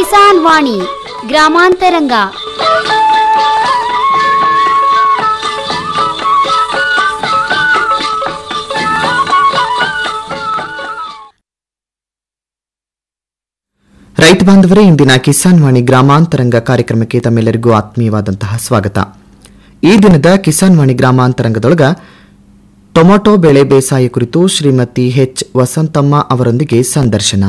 ಕಿಸಾನ್ ವಾಣಿ ಗ್ರಾಮಾಂತರಂಗ ರೈತ ಬಾಂಧವರೇ ಇಂದಿನ ಕಿಸಾನ್ ವಾಣಿ ಗ್ರಾಮಾಂತರಂಗ ಕಾರ್ಯಕ್ರಮಕ್ಕೆ ತಮ್ಮೆಲ್ಲರಿಗೂ ಆತ್ಮೀಯವಾದಂತಹ ಸ್ವಾಗತ ಈ ದಿನದ ಕಿಸಾನ್ ವಾಣಿ ಗ್ರಾಮಾಂತರಂಗದೊಳಗ ಟೊಮೊಟೊ ಬೆಳೆ ಬೇಸಾಯ ಕುರಿತು ಶ್ರೀಮತಿ ಎಚ್ ವಸಂತಮ್ಮ ಅವರೊಂದಿಗೆ ಸಂದರ್ಶನ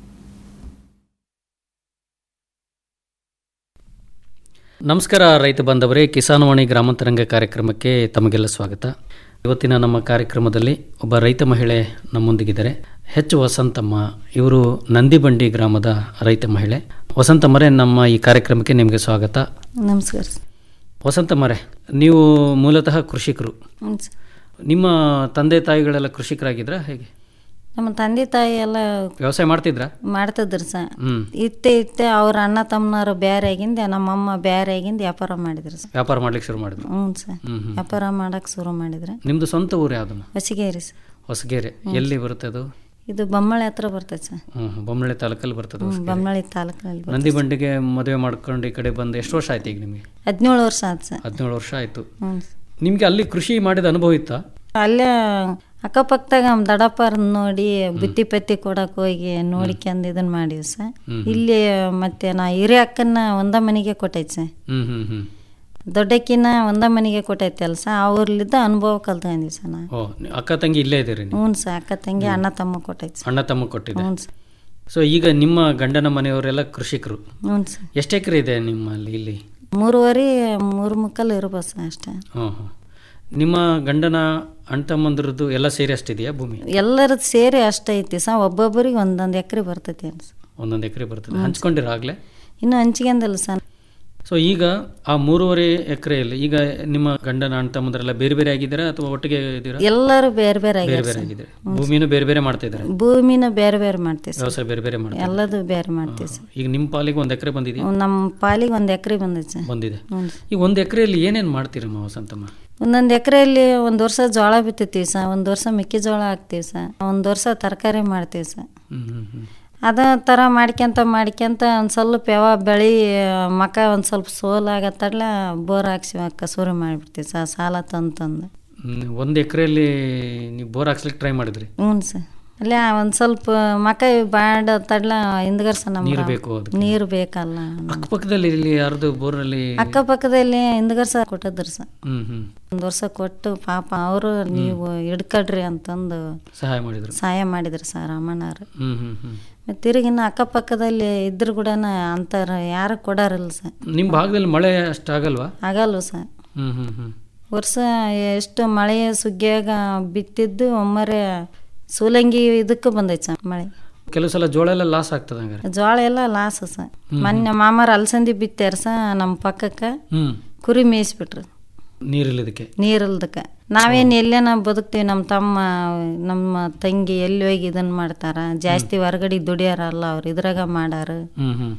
ನಮಸ್ಕಾರ ರೈತ ಬಾಂಧವರೇ ಕಿಸಾನ್ವಾಣಿ ಗ್ರಾಮಾಂತರಂಗ ಕಾರ್ಯಕ್ರಮಕ್ಕೆ ತಮಗೆಲ್ಲ ಸ್ವಾಗತ ಇವತ್ತಿನ ನಮ್ಮ ಕಾರ್ಯಕ್ರಮದಲ್ಲಿ ಒಬ್ಬ ರೈತ ಮಹಿಳೆ ನಮ್ಮೊಂದಿಗಿದ್ದಾರೆ ಹೆಚ್ ವಸಂತಮ್ಮ ಇವರು ನಂದಿಬಂಡಿ ಗ್ರಾಮದ ರೈತ ಮಹಿಳೆ ವಸಂತಮ್ಮರೇ ನಮ್ಮ ಈ ಕಾರ್ಯಕ್ರಮಕ್ಕೆ ನಿಮಗೆ ಸ್ವಾಗತ ನಮಸ್ಕಾರ ಸರ್. ವಸಂತಮ್ಮರೇ ನೀವು ಮೂಲತಃ ಕೃಷಿಕರು ಹ್ಞೂ ಸರ್. ನಿಮ್ಮ ತಂದೆ ತಾಯಿಗಳೆಲ್ಲ ಕೃಷಿಕರಾಗಿದ್ರಾ ಹೇಗೆ ನಮ್ಮ ತಂದೆ ತಾಯಿ ಎಲ್ಲ ವ್ಯವಸಾಯ ಮಾಡ್ತಿದ್ರಾ ಮಾಡ್ತಿದ್ರು ಸರ್ ಹ್ಮ್ ಇತ್ತೆ ಇತ್ತೆ ಅವ್ರ ಅಣ್ಣ ತಮ್ಮನವರು ಬೇರೆ ಆಗಿಂದ ನಮ್ಮಮ್ಮ ಬೇರೆ ಆಗಿಂದ ವ್ಯಾಪಾರ ಮಾಡಿದ್ರು ಸರ್ ವ್ಯಾಪಾರ ಮಾಡ್ಲಿಕ್ಕೆ ಶುರು ಮಾಡಿದ್ರು ಹ್ಞೂ ಸರ್ ಹ್ಮ್ ಹ್ಮ್ ವ್ಯಾಪಾರ ಮಾಡಕ್ಕೆ ಶುರು ಮಾಡಿದ್ರೆ ನಿಮ್ದು ಸ್ವಂತ ಊರು ಯಾವ್ದಮ್ಮ ಹೊಸಿಗೇರಿ ಸರ್ ಹೊಸಗೇರೆ ಎಲ್ಲಿ ಬರುತ್ತೆ ಅದು ಇದು ಬೊಮ್ಮಳೆ ಹತ್ರ ಬರ್ತೈತೆ ಸರ್ ಹ್ಮ್ ಬೊಮ್ಮಳೆ ತಾಲೂಕಲ್ಲಿ ಬರ್ತದೆ ಹ್ಞೂ ಬೊಮ್ಮಳೆ ತಾಲೂಕಿನಲ್ಲಿ ಬರ್ತದೆ ನಂದಿ ಬಂಡಿಗೆ ಮದುವೆ ಮಾಡ್ಕೊಂಡು ಈ ಕಡೆ ಬಂದು ಎಷ್ಟು ವರ್ಷ ಆಯ್ತು ಈಗ ನಿಮಗೆ ಹದಿನೇಳು ವರ್ಷ ಆಯ್ತು ಸರ್ ಹದಿನೇಳು ವರ್ಷ ಆಯ್ತು ಹ್ಞೂ ನಿಮ್ಗೆ ಅಲ್ಲಿ ಕೃಷಿ ಮಾಡಿದ ಅನುಭವ ಇತ್ತಾ ಅಲ್ಲೇ ಅಕ್ಕಪಕ್ಕದಾಗ ನಮ್ಮ ದಡಪ್ಪರ್ ನೋಡಿ ಬುತ್ತಿ ಪತ್ತಿ ಕೊಡಕ್ಕೆ ಹೋಗಿ ನೋಡ್ಕೊಂಡು ಇದನ್ನ ಮಾಡೀವಿ ಸರ್ ಇಲ್ಲಿ ಮತ್ತೆ ನಾ ಹಿರಿಯ ಅಕ್ಕನ್ನ ಒಂದ ಮನೆಗೆ ಕೊಟ್ಟೈತೆ ಸರ್ ಹ್ಮ್ ಹ್ಮ್ ಹ್ಮ್ ದೊಡ್ಡಕ್ಕಿನ ಒಂದ ಮನೆಗೆ ಕೊಟ್ಟೈತೆ ಅಲ್ಸ ಅವ್ರಲ್ಲಿದ್ದ ಅನುಭವ ಕಲ್ತ್ಕೊಂಡಿವಿ ಸರ್ ನಾ ಓ ನಿ- ಅಕ್ಕ ತಂಗಿ ಇಲ್ಲೇ ಇದ್ದೀರಿ ನೀವು ಹ್ಞೂ ಸರ್ ಅಕ್ಕ ತಂಗಿ ಅಣ್ಣ ತಮ್ಮ ಕೊಟ್ಟೈತೆ ಸರ್ ಅಣ್ಣ ತಮ್ಮ ಕೊಟ್ಟಿದೆ ಹ್ಞೂ ಸರ್ ಸೊ ಈಗ ನಿಮ್ಮ ಗಂಡನ ಮನೆಯವರೆಲ್ಲ ಕೃಷಿಕರು ಹ್ಞೂ ಸರ್ ಎಷ್ಟು ಎಕರೆ ಇದೆ ನಿಮ್ಮಲ್ಲಿ ಇಲ್ಲಿ ಮೂರುವರೆ ಮೂರು ಮುಕ್ಕಲ್ ಇರ್ಬೋದು ಸರ್ ಅಷ್ಟೇ ಹ್ಞೂ ಹ್ಞೂ ನಿಮ್ಮ ಗಂಡನ ಅಣ್ಣ ತಮ್ಮಂದ್ರದ್ದು ಎಲ್ಲ ಸೇರಿ ಅಷ್ಟಿದೆಯಾ ಭೂಮಿ ಎಲ್ಲರದ್ದು ಸೇರಿ ಅಷ್ಟೇ ಐತಿ ಸರ್ ಒಬ್ಬೊಬ್ಬರಿಗೆ ಒಂದೊಂದು ಎಕರೆ ಬರ್ತೈತಿ ಅನ್ಸ ಒಂದೊಂದು ಎಕರೆ ಬರ್ತದೆ ಹಂಚ್ಕೊಂಡಿರ ಆಗಲೇ ಇನ್ನು ಹಂಚ್ಕೊಂಡಲ್ಲ ಸರ್ ಸೊ ಈಗ ಆ ಮೂರುವರೆ ಎಕರೆಯಲ್ಲಿ ಈಗ ನಿಮ್ಮ ಗಂಡನ ಅಣ್ಣ ತಮ್ಮಂದ್ರೆಲ್ಲ ಬೇರೆ ಬೇರೆ ಆಗಿದ್ದೀರಾ ಅಥವಾ ಒಟ್ಟಿಗೆ ಇದ್ದೀರಾ ಎಲ್ಲರೂ ಬೇರೆ ಬೇರೆ ಬೇರೆ ಆಗ್ಯಾರ ಬೇರೆ ಸರ್ ಆಗಿದ್ದಾರೆ ಭೂಮಿನೂ ಬೇರೆ ಬೇರೆ ಮಾಡ್ತಾ ಇದ್ದಾರೆ ಭೂಮಿನ ಬೇರೆ ಬೇರೆ ಮಾಡ್ತೀವಿ ಸರ್ ವ್ಯವಸಾಯ ಬೇರೆ ಬೇರೆ ಮಾಡ್ತಾರೆ ಎಲ್ಲದು ಬೇರೆ ಮಾಡ್ತೀವಿ ಸರ್ ಈಗ ನಿಮ್ಮ ಪಾಲಿಗೆ ಒಂದು ಎಕರೆ ಬಂದಿದೆಯಾ ನಮ್ಮ ಪಾಲಿಗೆ ಒಂದು ಎಕರೆ ಬಂದೈತೆ ಸರ್ ಬಂದಿದೆ ಹ್ಞೂ ಈಗ ಒಂದು ಎಕರೆಯಲ್ಲಿ ಏನೇನು ಮಾಡ್ತೀರಮ್ಮ ವಸಂತಮ್ಮ ಒಂದೊಂದು ಎಕರೆಯಲ್ಲಿ ಒಂದು ವರ್ಷ ಜೋಳ ಬಿತ್ತುತ್ತೀವಿ ಸರ್ ಒಂದು ವರ್ಷ ಮೆಕ್ಕೆಜೋಳ ಹಾಕ್ತೀವಿ ಸರ್ ಒಂದು ವರ್ಷ ತರಕಾರಿ ಮಾಡ್ತೀವಿ ಸರ್ ಹ್ಮ್ ಹ್ಮ್ ಹ್ಮ್ ಅದ ಥರ ಮಾಡ್ಕ್ಯಂತ ಮಾಡ್ಕ್ಯಂತ ಒಂದು ಸ್ವಲ್ಪ ಯಾವ ಬೆಳೆ ಮಕ ಒಂದು ಸ್ವಲ್ಪ ಸೋಲಾಗತ್ತಡ್ಲ ಬೋರ್ ಹಾಕ್ಸಿ ಅಕ್ಕ ಶುರು ಮಾಡಿಬಿಡ್ತೀವಿ ಸರ್ ಸಾಲ ತಂದು ತಂದು ಹ್ಮ್, ಒಂದು ಎಕರೆಯಲ್ಲಿ ನೀವು ಬೋರ್ ಹಾಕ್ಸ್ಲಿಕ್ಕೆ ಟ್ರೈ ಮಾಡಿದ್ರಿ ಹ್ಞೂ ಸರ್ ಅಲ್ಲೇ ಒಂದು ಸ್ವಲ್ಪ ಮಕ ಬಾಡ ತಡ್ಲ ಹಿಂದ್ಗರ್ಸ ನೀರು ನಮ್ಮ ಬೇಕು ಅದಕ್ಕೆ ನೀರು ಬೇಕಲ್ಲ ಅಕ್ಕಪಕ್ಕದಲ್ಲಿ ಇಲ್ಲಿ ಯಾರ್ದು ಬೋರಲ್ಲಿ ಅಕ್ಕಪಕ್ಕದಲ್ಲಿ ಹಿಂದ್ಗರ್ಸ ಕೊಟ್ಟಿದ್ರು ಸರ್ ಹ್ಮ್ ಹ್ಮ್ ಒಂದು ವರ್ಷ ಕೊಟ್ಟು ಪಾಪ ಅವರು ನೀವು ಹಿಡ್ಕಡ್ರಿ ಅಂತಂದು ಸಹಾಯ ಮಾಡಿದ್ರು ಸಹಾಯ ಮಾಡಿದ್ರು ಸರ್ ರಾಮಣ್ಣವ್ರು ಹ್ಮ್ ಹ್ಮ್ ಹ್ಮ್ ಮತ್ತು ತಿರುಗಿ ಇನ್ನು ಅಕ್ಕಪಕ್ಕದಲ್ಲಿ ಇದ್ರು ಕೂಡ ಅಂತಾರ ಯಾರು ಕೊಡಾರಿಲ್ಲ ಸರ್ ನಿಮ್ಮ ಭಾಗದಲ್ಲಿ ಮಳೆ ಅಷ್ಟಾಗಲ್ವಾ ಆಗಲ್ವ ಸರ್ ಹ್ಮ್ ಹ್ಮ್ ಹ್ಮ್ ವರ್ಷ ಎಷ್ಟು ಮಳೆ ಸುಗ್ಗಿಯಾಗ ಬಿತ್ತಿದ್ದು ಒಮ್ಮರೆ ಸೂಲಂಗಿ ಇದಕ್ಕೆ ಬಂದೈತೆ ಸರ್ ಮಳೆ ಕೆಲವು ಸಲ ಜೋಳ ಎಲ್ಲ ಲಾಸ್ ಆಗ್ತದೆ ಹಂಗಾರೆ ಜೋಳ ಎಲ್ಲ ಲಾಸ್ ಸರ್ ಮೊನ್ನೆ ಮಾಮಾರ ಅಲಸಂದಿ ಬಿತ್ತಾರ ಸ ನಮ್ಮ ಪಕ್ಕಕ್ಕೆ ಹ್ಮ್ ಕುರಿ ಮೇಯಿಸ್ಬಿಟ್ರು ನೀರಿಲ್ಲದಕ್ಕೆ ನೀರಿಲ್ದಕ್ಕೆ ನಾವೇನು ಎಲ್ಲೇನ ಬದುಕ್ತೀವಿ ನಮ್ಮ ತಮ್ಮ ನಮ್ಮ ತಂಗಿ ಎಲ್ಲಿ ಹೋಗಿ ಇದನ್ನು ಮಾಡ್ತಾರ ಜಾಸ್ತಿ ಹೊರಗಡೆ ದುಡಿಯಾರಲ್ಲ ಅವ್ರು ಇದ್ರಾಗ ಮಾಡಾರ ಹ್ಮ್ ಹ್ಮ್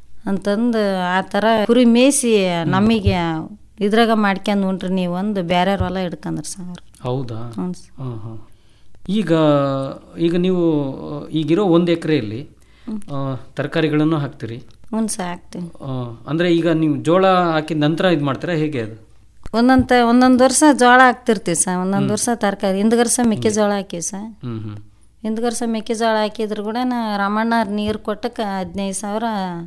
ಅಂತಂದು ಆ ಥರ ಕುರಿ ಮೇಯಿಸಿ ನಮಗೆ ಇದ್ರಾಗ ಮಾಡ್ಕೊಂಡು ಉಂಟ್ರಿ ನೀವು ಒಂದು ಬೇರೆ ಹೊಲ ಹಿಡ್ಕಂದ್ರಿ ಸರ್ ಅವ್ರು ಹೌದಾ ಹ್ಞೂ ಸರ್ ಹಾಂ ಹಾಂ ಈಗ ಈಗ ನೀವು ಆ, ಈಗಿರೋ ಒಂದು ಎಕರೆಯಲ್ಲಿ ತರಕಾರಿಗಳನ್ನು ಹಾಕ್ತೀರಿ ಹ್ಞೂ ಸರ್ ಹಾಕ್ತೀವಿ ಆ, ಅಂದ್ರೆ ಈಗ ನೀವು ಜೋಳ ಹಾಕಿದ ನಂತರ ಇದು ಮಾಡ್ತೀರಾ ಹೇಗೆ ಅದು ಒಂದೊಂದು ಒಂದೊಂದು ವರ್ಷ ಜೋಳ ಹಾಕ್ತಿರ್ತೀವಿ ಸರ್ ಒಂದೊಂದು ವರ್ಷ ತರಕಾರಿ ಹಿಂದ್ಗರ್ಸ ಮೆಕ್ಕೆಜೋಳ ಹಾಕಿವಿ ಸರ್ ಹ್ಮ್ ಹ್ಮ್ ಹಿಂದ್ಗರ್ಸ ಮೆಕ್ಕೆಜೋಳ ಹಾಕಿದ್ರು ಕೂಡ ನಾ ರಾಮಣ್ಣ ನೀರು ಕೊಟ್ಟಕ್ಕೆ ಹದಿನೈದು ಸಾವಿರ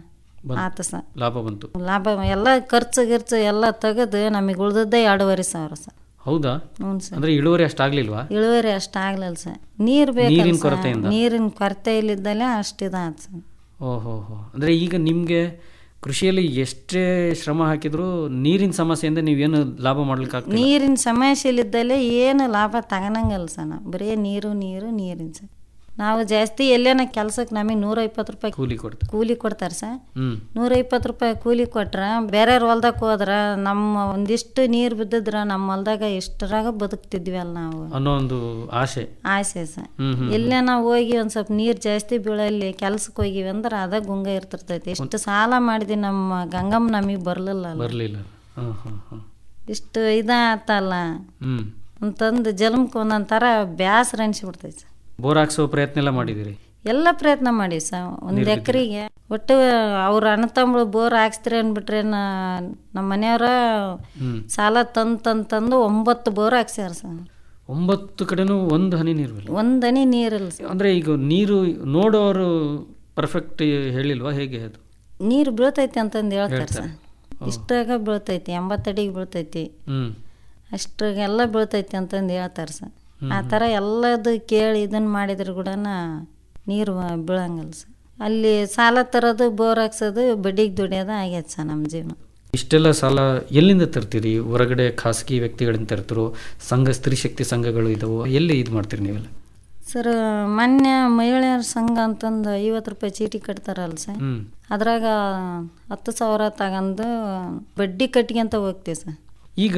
ಆತ ಸರ್ ಲಾಭ ಬಂತು ಲಾಭ ಎಲ್ಲ ಖರ್ಚು ಗಿರ್ಚು ಎಲ್ಲ ತೆಗೆದು ನಮಗೆ ಉಳ್ದದ್ದೇ ಎರಡೂವರೆ ಸಾವಿರ ಸರ್ ಹೌದಾ ಹ್ಞೂ ಸರ್ ಅಂದ್ರೆ ಇಳುವರಿ ಅಷ್ಟಾಗ್ಲಿಲ್ವಾ ಇಳುವರಿ ಅಷ್ಟು ಆಗ್ಲಿಲ್ಲ ಸರ್ ನೀರು ನೀರಿನ ಬೇಕಲ್ಲ ಸರ್ ಕೊರತೆಯಿಂದ? ನೀರಿನ ಕೊರತೆ ಇಲ್ಲಿದ್ದಲ್ಲೇ ಅಷ್ಟಿದ ಆತು ಸರ್ ಓಹೋ ಹೋ ಅಂದ್ರೆ ಈಗ ನಿಮ್ಗೆ ಕೃಷಿಯಲ್ಲಿ ಎಷ್ಟೇ ಶ್ರಮ ಹಾಕಿದ್ರು ನೀರಿನ ಸಮಸ್ಯೆಯಿಂದ ನೀವೇನು ಲಾಭ ಮಾಡ್ಲಿಕ್ಕೆ ಆಗ್ತಿಲ್ಲ ನೀರಿನ ಸಮಸ್ಯೆಲಿದ್ದಲ್ಲೇ ಏನು ಲಾಭ ತಗೊಳಂಗಲ್ಲ ಸರ್ ನಾವು ಬರೀ ನೀರು ನೀರು ನೀರಿನ ಸರ್ ನಾವು ಜಾಸ್ತಿ ಎಲ್ಲೇನ ಕೆಲ್ಸಕ್ಕೆ ನಮಗೆ ನೂರ ಇಪ್ಪತ್ತು ರೂಪಾಯಿ ಕೂಲಿ ಕೊಡ್ತಾರೆ ಕೂಲಿ ಕೊಡ್ತಾರೆ ಸರ್ ಹ್ಮ್ ನೂರ ಇಪ್ಪತ್ತು ರೂಪಾಯಿ ಕೂಲಿ ಕೊಟ್ರೆ ಬೇರೆಯವ್ರ ಹೊಲ್ದಾಗ ಹೋದ್ರೆ ನಮ್ಮ ಒಂದಿಷ್ಟು ನೀರು ಬಿದ್ದಿದ್ರೆ ನಮ್ಮ ಹೊಲ್ದಾಗ ಎಷ್ಟರಾಗ ಬದುಕ್ತಿದ್ವಿ ಅಲ್ಲ ನಾವು ಅನ್ನೋ ಒಂದು ಆಸೆ ಆಸೆ ಸರ್ ಹ್ಮ್ ಹ್ಮ್ ಎಲ್ಲೇ ನಾವು ಹೋಗಿ ಒಂದು ಸ್ವಲ್ಪ ನೀರು ಜಾಸ್ತಿ ಬೀಳಲ್ಲಿ ಕೆಲ್ಸಕ್ಕೆ ಹೋಗಿವಿ ಅಂದ್ರೆ ಅದ ಗುಂಗ ಇರ್ತಿರ್ತೈತಿ ಎಷ್ಟು ಸಾಲ ಮಾಡಿದ್ವಿ ನಮ್ಮ ಗಂಗಮ್ಮ ನಮಗೆ ಬರಲಿಲ್ಲ ಬರ್ಲಿಲ್ಲ ಹಾಂ ಹಾಂ ಹಾಂ ಇಷ್ಟು ಇದಾತಲ್ಲ ಹ್ಮ್ ಅಂತಂದು ಜನ್ಮಕ್ಕೆ ಒಂದೊಂದು ಥರ ಬ್ಯಾಸರ ಅನಿಸ್ಬಿಡ್ತೈತೆ ಬೋರ್ ಹಾಕ್ಸೋ ಪ್ರಯತ್ನ ಎಲ್ಲ ಮಾಡಿದಿರಿ ಎಲ್ಲ ಪ್ರಯತ್ನ ಮಾಡಿ ಸರ್ ಒಂದು ಎಕರೆಗೆ ಒಟ್ಟು ಅವ್ರ ಅಣ್ಣ ತಮ್ಮಳು ಬೋರ್ ಹಾಕ್ಸ್ತೀರಿ ಅಂದ್ಬಿಟ್ರೆ ನಾ ನಮ್ಮ ಮನೆಯವ್ರ ಹ್ಮ್ ಸಾಲ ತಂದು ತಂದು ತಂದು ಒಂಬತ್ತು ಬೋರ್ ಹಾಕ್ಸ್ಯಾರ ಸರ್ ಒಂಬತ್ತು ಕಡೆನೂ ಒಂದು ಹನಿ ನೀರು ಒಂದು ಹನಿ ನೀರಿಲ್ಲ ಸರ್ ಅಂದ್ರೆ ಈಗ ನೀರು ನೋಡೋರು ಪರ್ಫೆಕ್ಟ್ ಹೇಳಿಲ್ವಾ ಹೇಗೆ ಅದು ನೀರು ಬೀಳ್ತೈತಿ ಅಂತಂದು ಹೇಳ್ತಾರೆ ಸರ್ ಇಷ್ಟಾಗ ಬೀಳ್ತೈತಿ ಎಂಬತ್ತಡಿಗೆ ಬೀಳ್ತೈತಿ ಹ್ಮ್ ಅಷ್ಟಾಗೆಲ್ಲ ಬೀಳ್ತೈತಿ ಅಂತಂದು ಹೇಳ್ತಾರೆ ಸರ್ ಆ ಥರ ಎಲ್ಲದು ಕೇಳಿ ಇದನ್ನು ಮಾಡಿದ್ರು ಕೂಡ ನೀರು ಬೀಳಂಗಿಲ್ಲ ಸರ್ ಅಲ್ಲಿ ಸಾಲ ತರೋದು ಬೋರ್ ಹಾಕ್ಸೋದು ಬಡ್ಡಿಗೆ ದುಡಿಯೋದು ಆಗೈತೆ ಸರ್ ನಮ್ಮ ಜೀವನ ಇಷ್ಟೆಲ್ಲ ಸಾಲ ಎಲ್ಲಿಂದ ತರ್ತೀರಿ ಹೊರಗಡೆ ಖಾಸಗಿ ವ್ಯಕ್ತಿಗಳಿಂದ ತರ್ತಿರೋ ಸಂಘ ಸ್ತ್ರೀ ಶಕ್ತಿ ಸಂಘಗಳು ಇದಾವು ಎಲ್ಲಿ ಇದು ಮಾಡ್ತೀರಿ ನೀವೆಲ್ಲ ಸರ್ ಮೊನ್ನೆ ಮಹಿಳೆಯರ ಸಂಘ ಅಂತಂದು ಐವತ್ತು ರೂಪಾಯಿ ಚೀಟಿ ಕಟ್ತಾರಲ್ಲ ಸರ್ ಹ್ಮ್ ಅದ್ರಾಗ ಹತ್ತು ಸಾವಿರ ತಗೊಂಡು ಬಡ್ಡಿ ಕಟ್ಕೊಂತ ಹೋಗ್ತೀವಿ ಸರ್ ಈಗ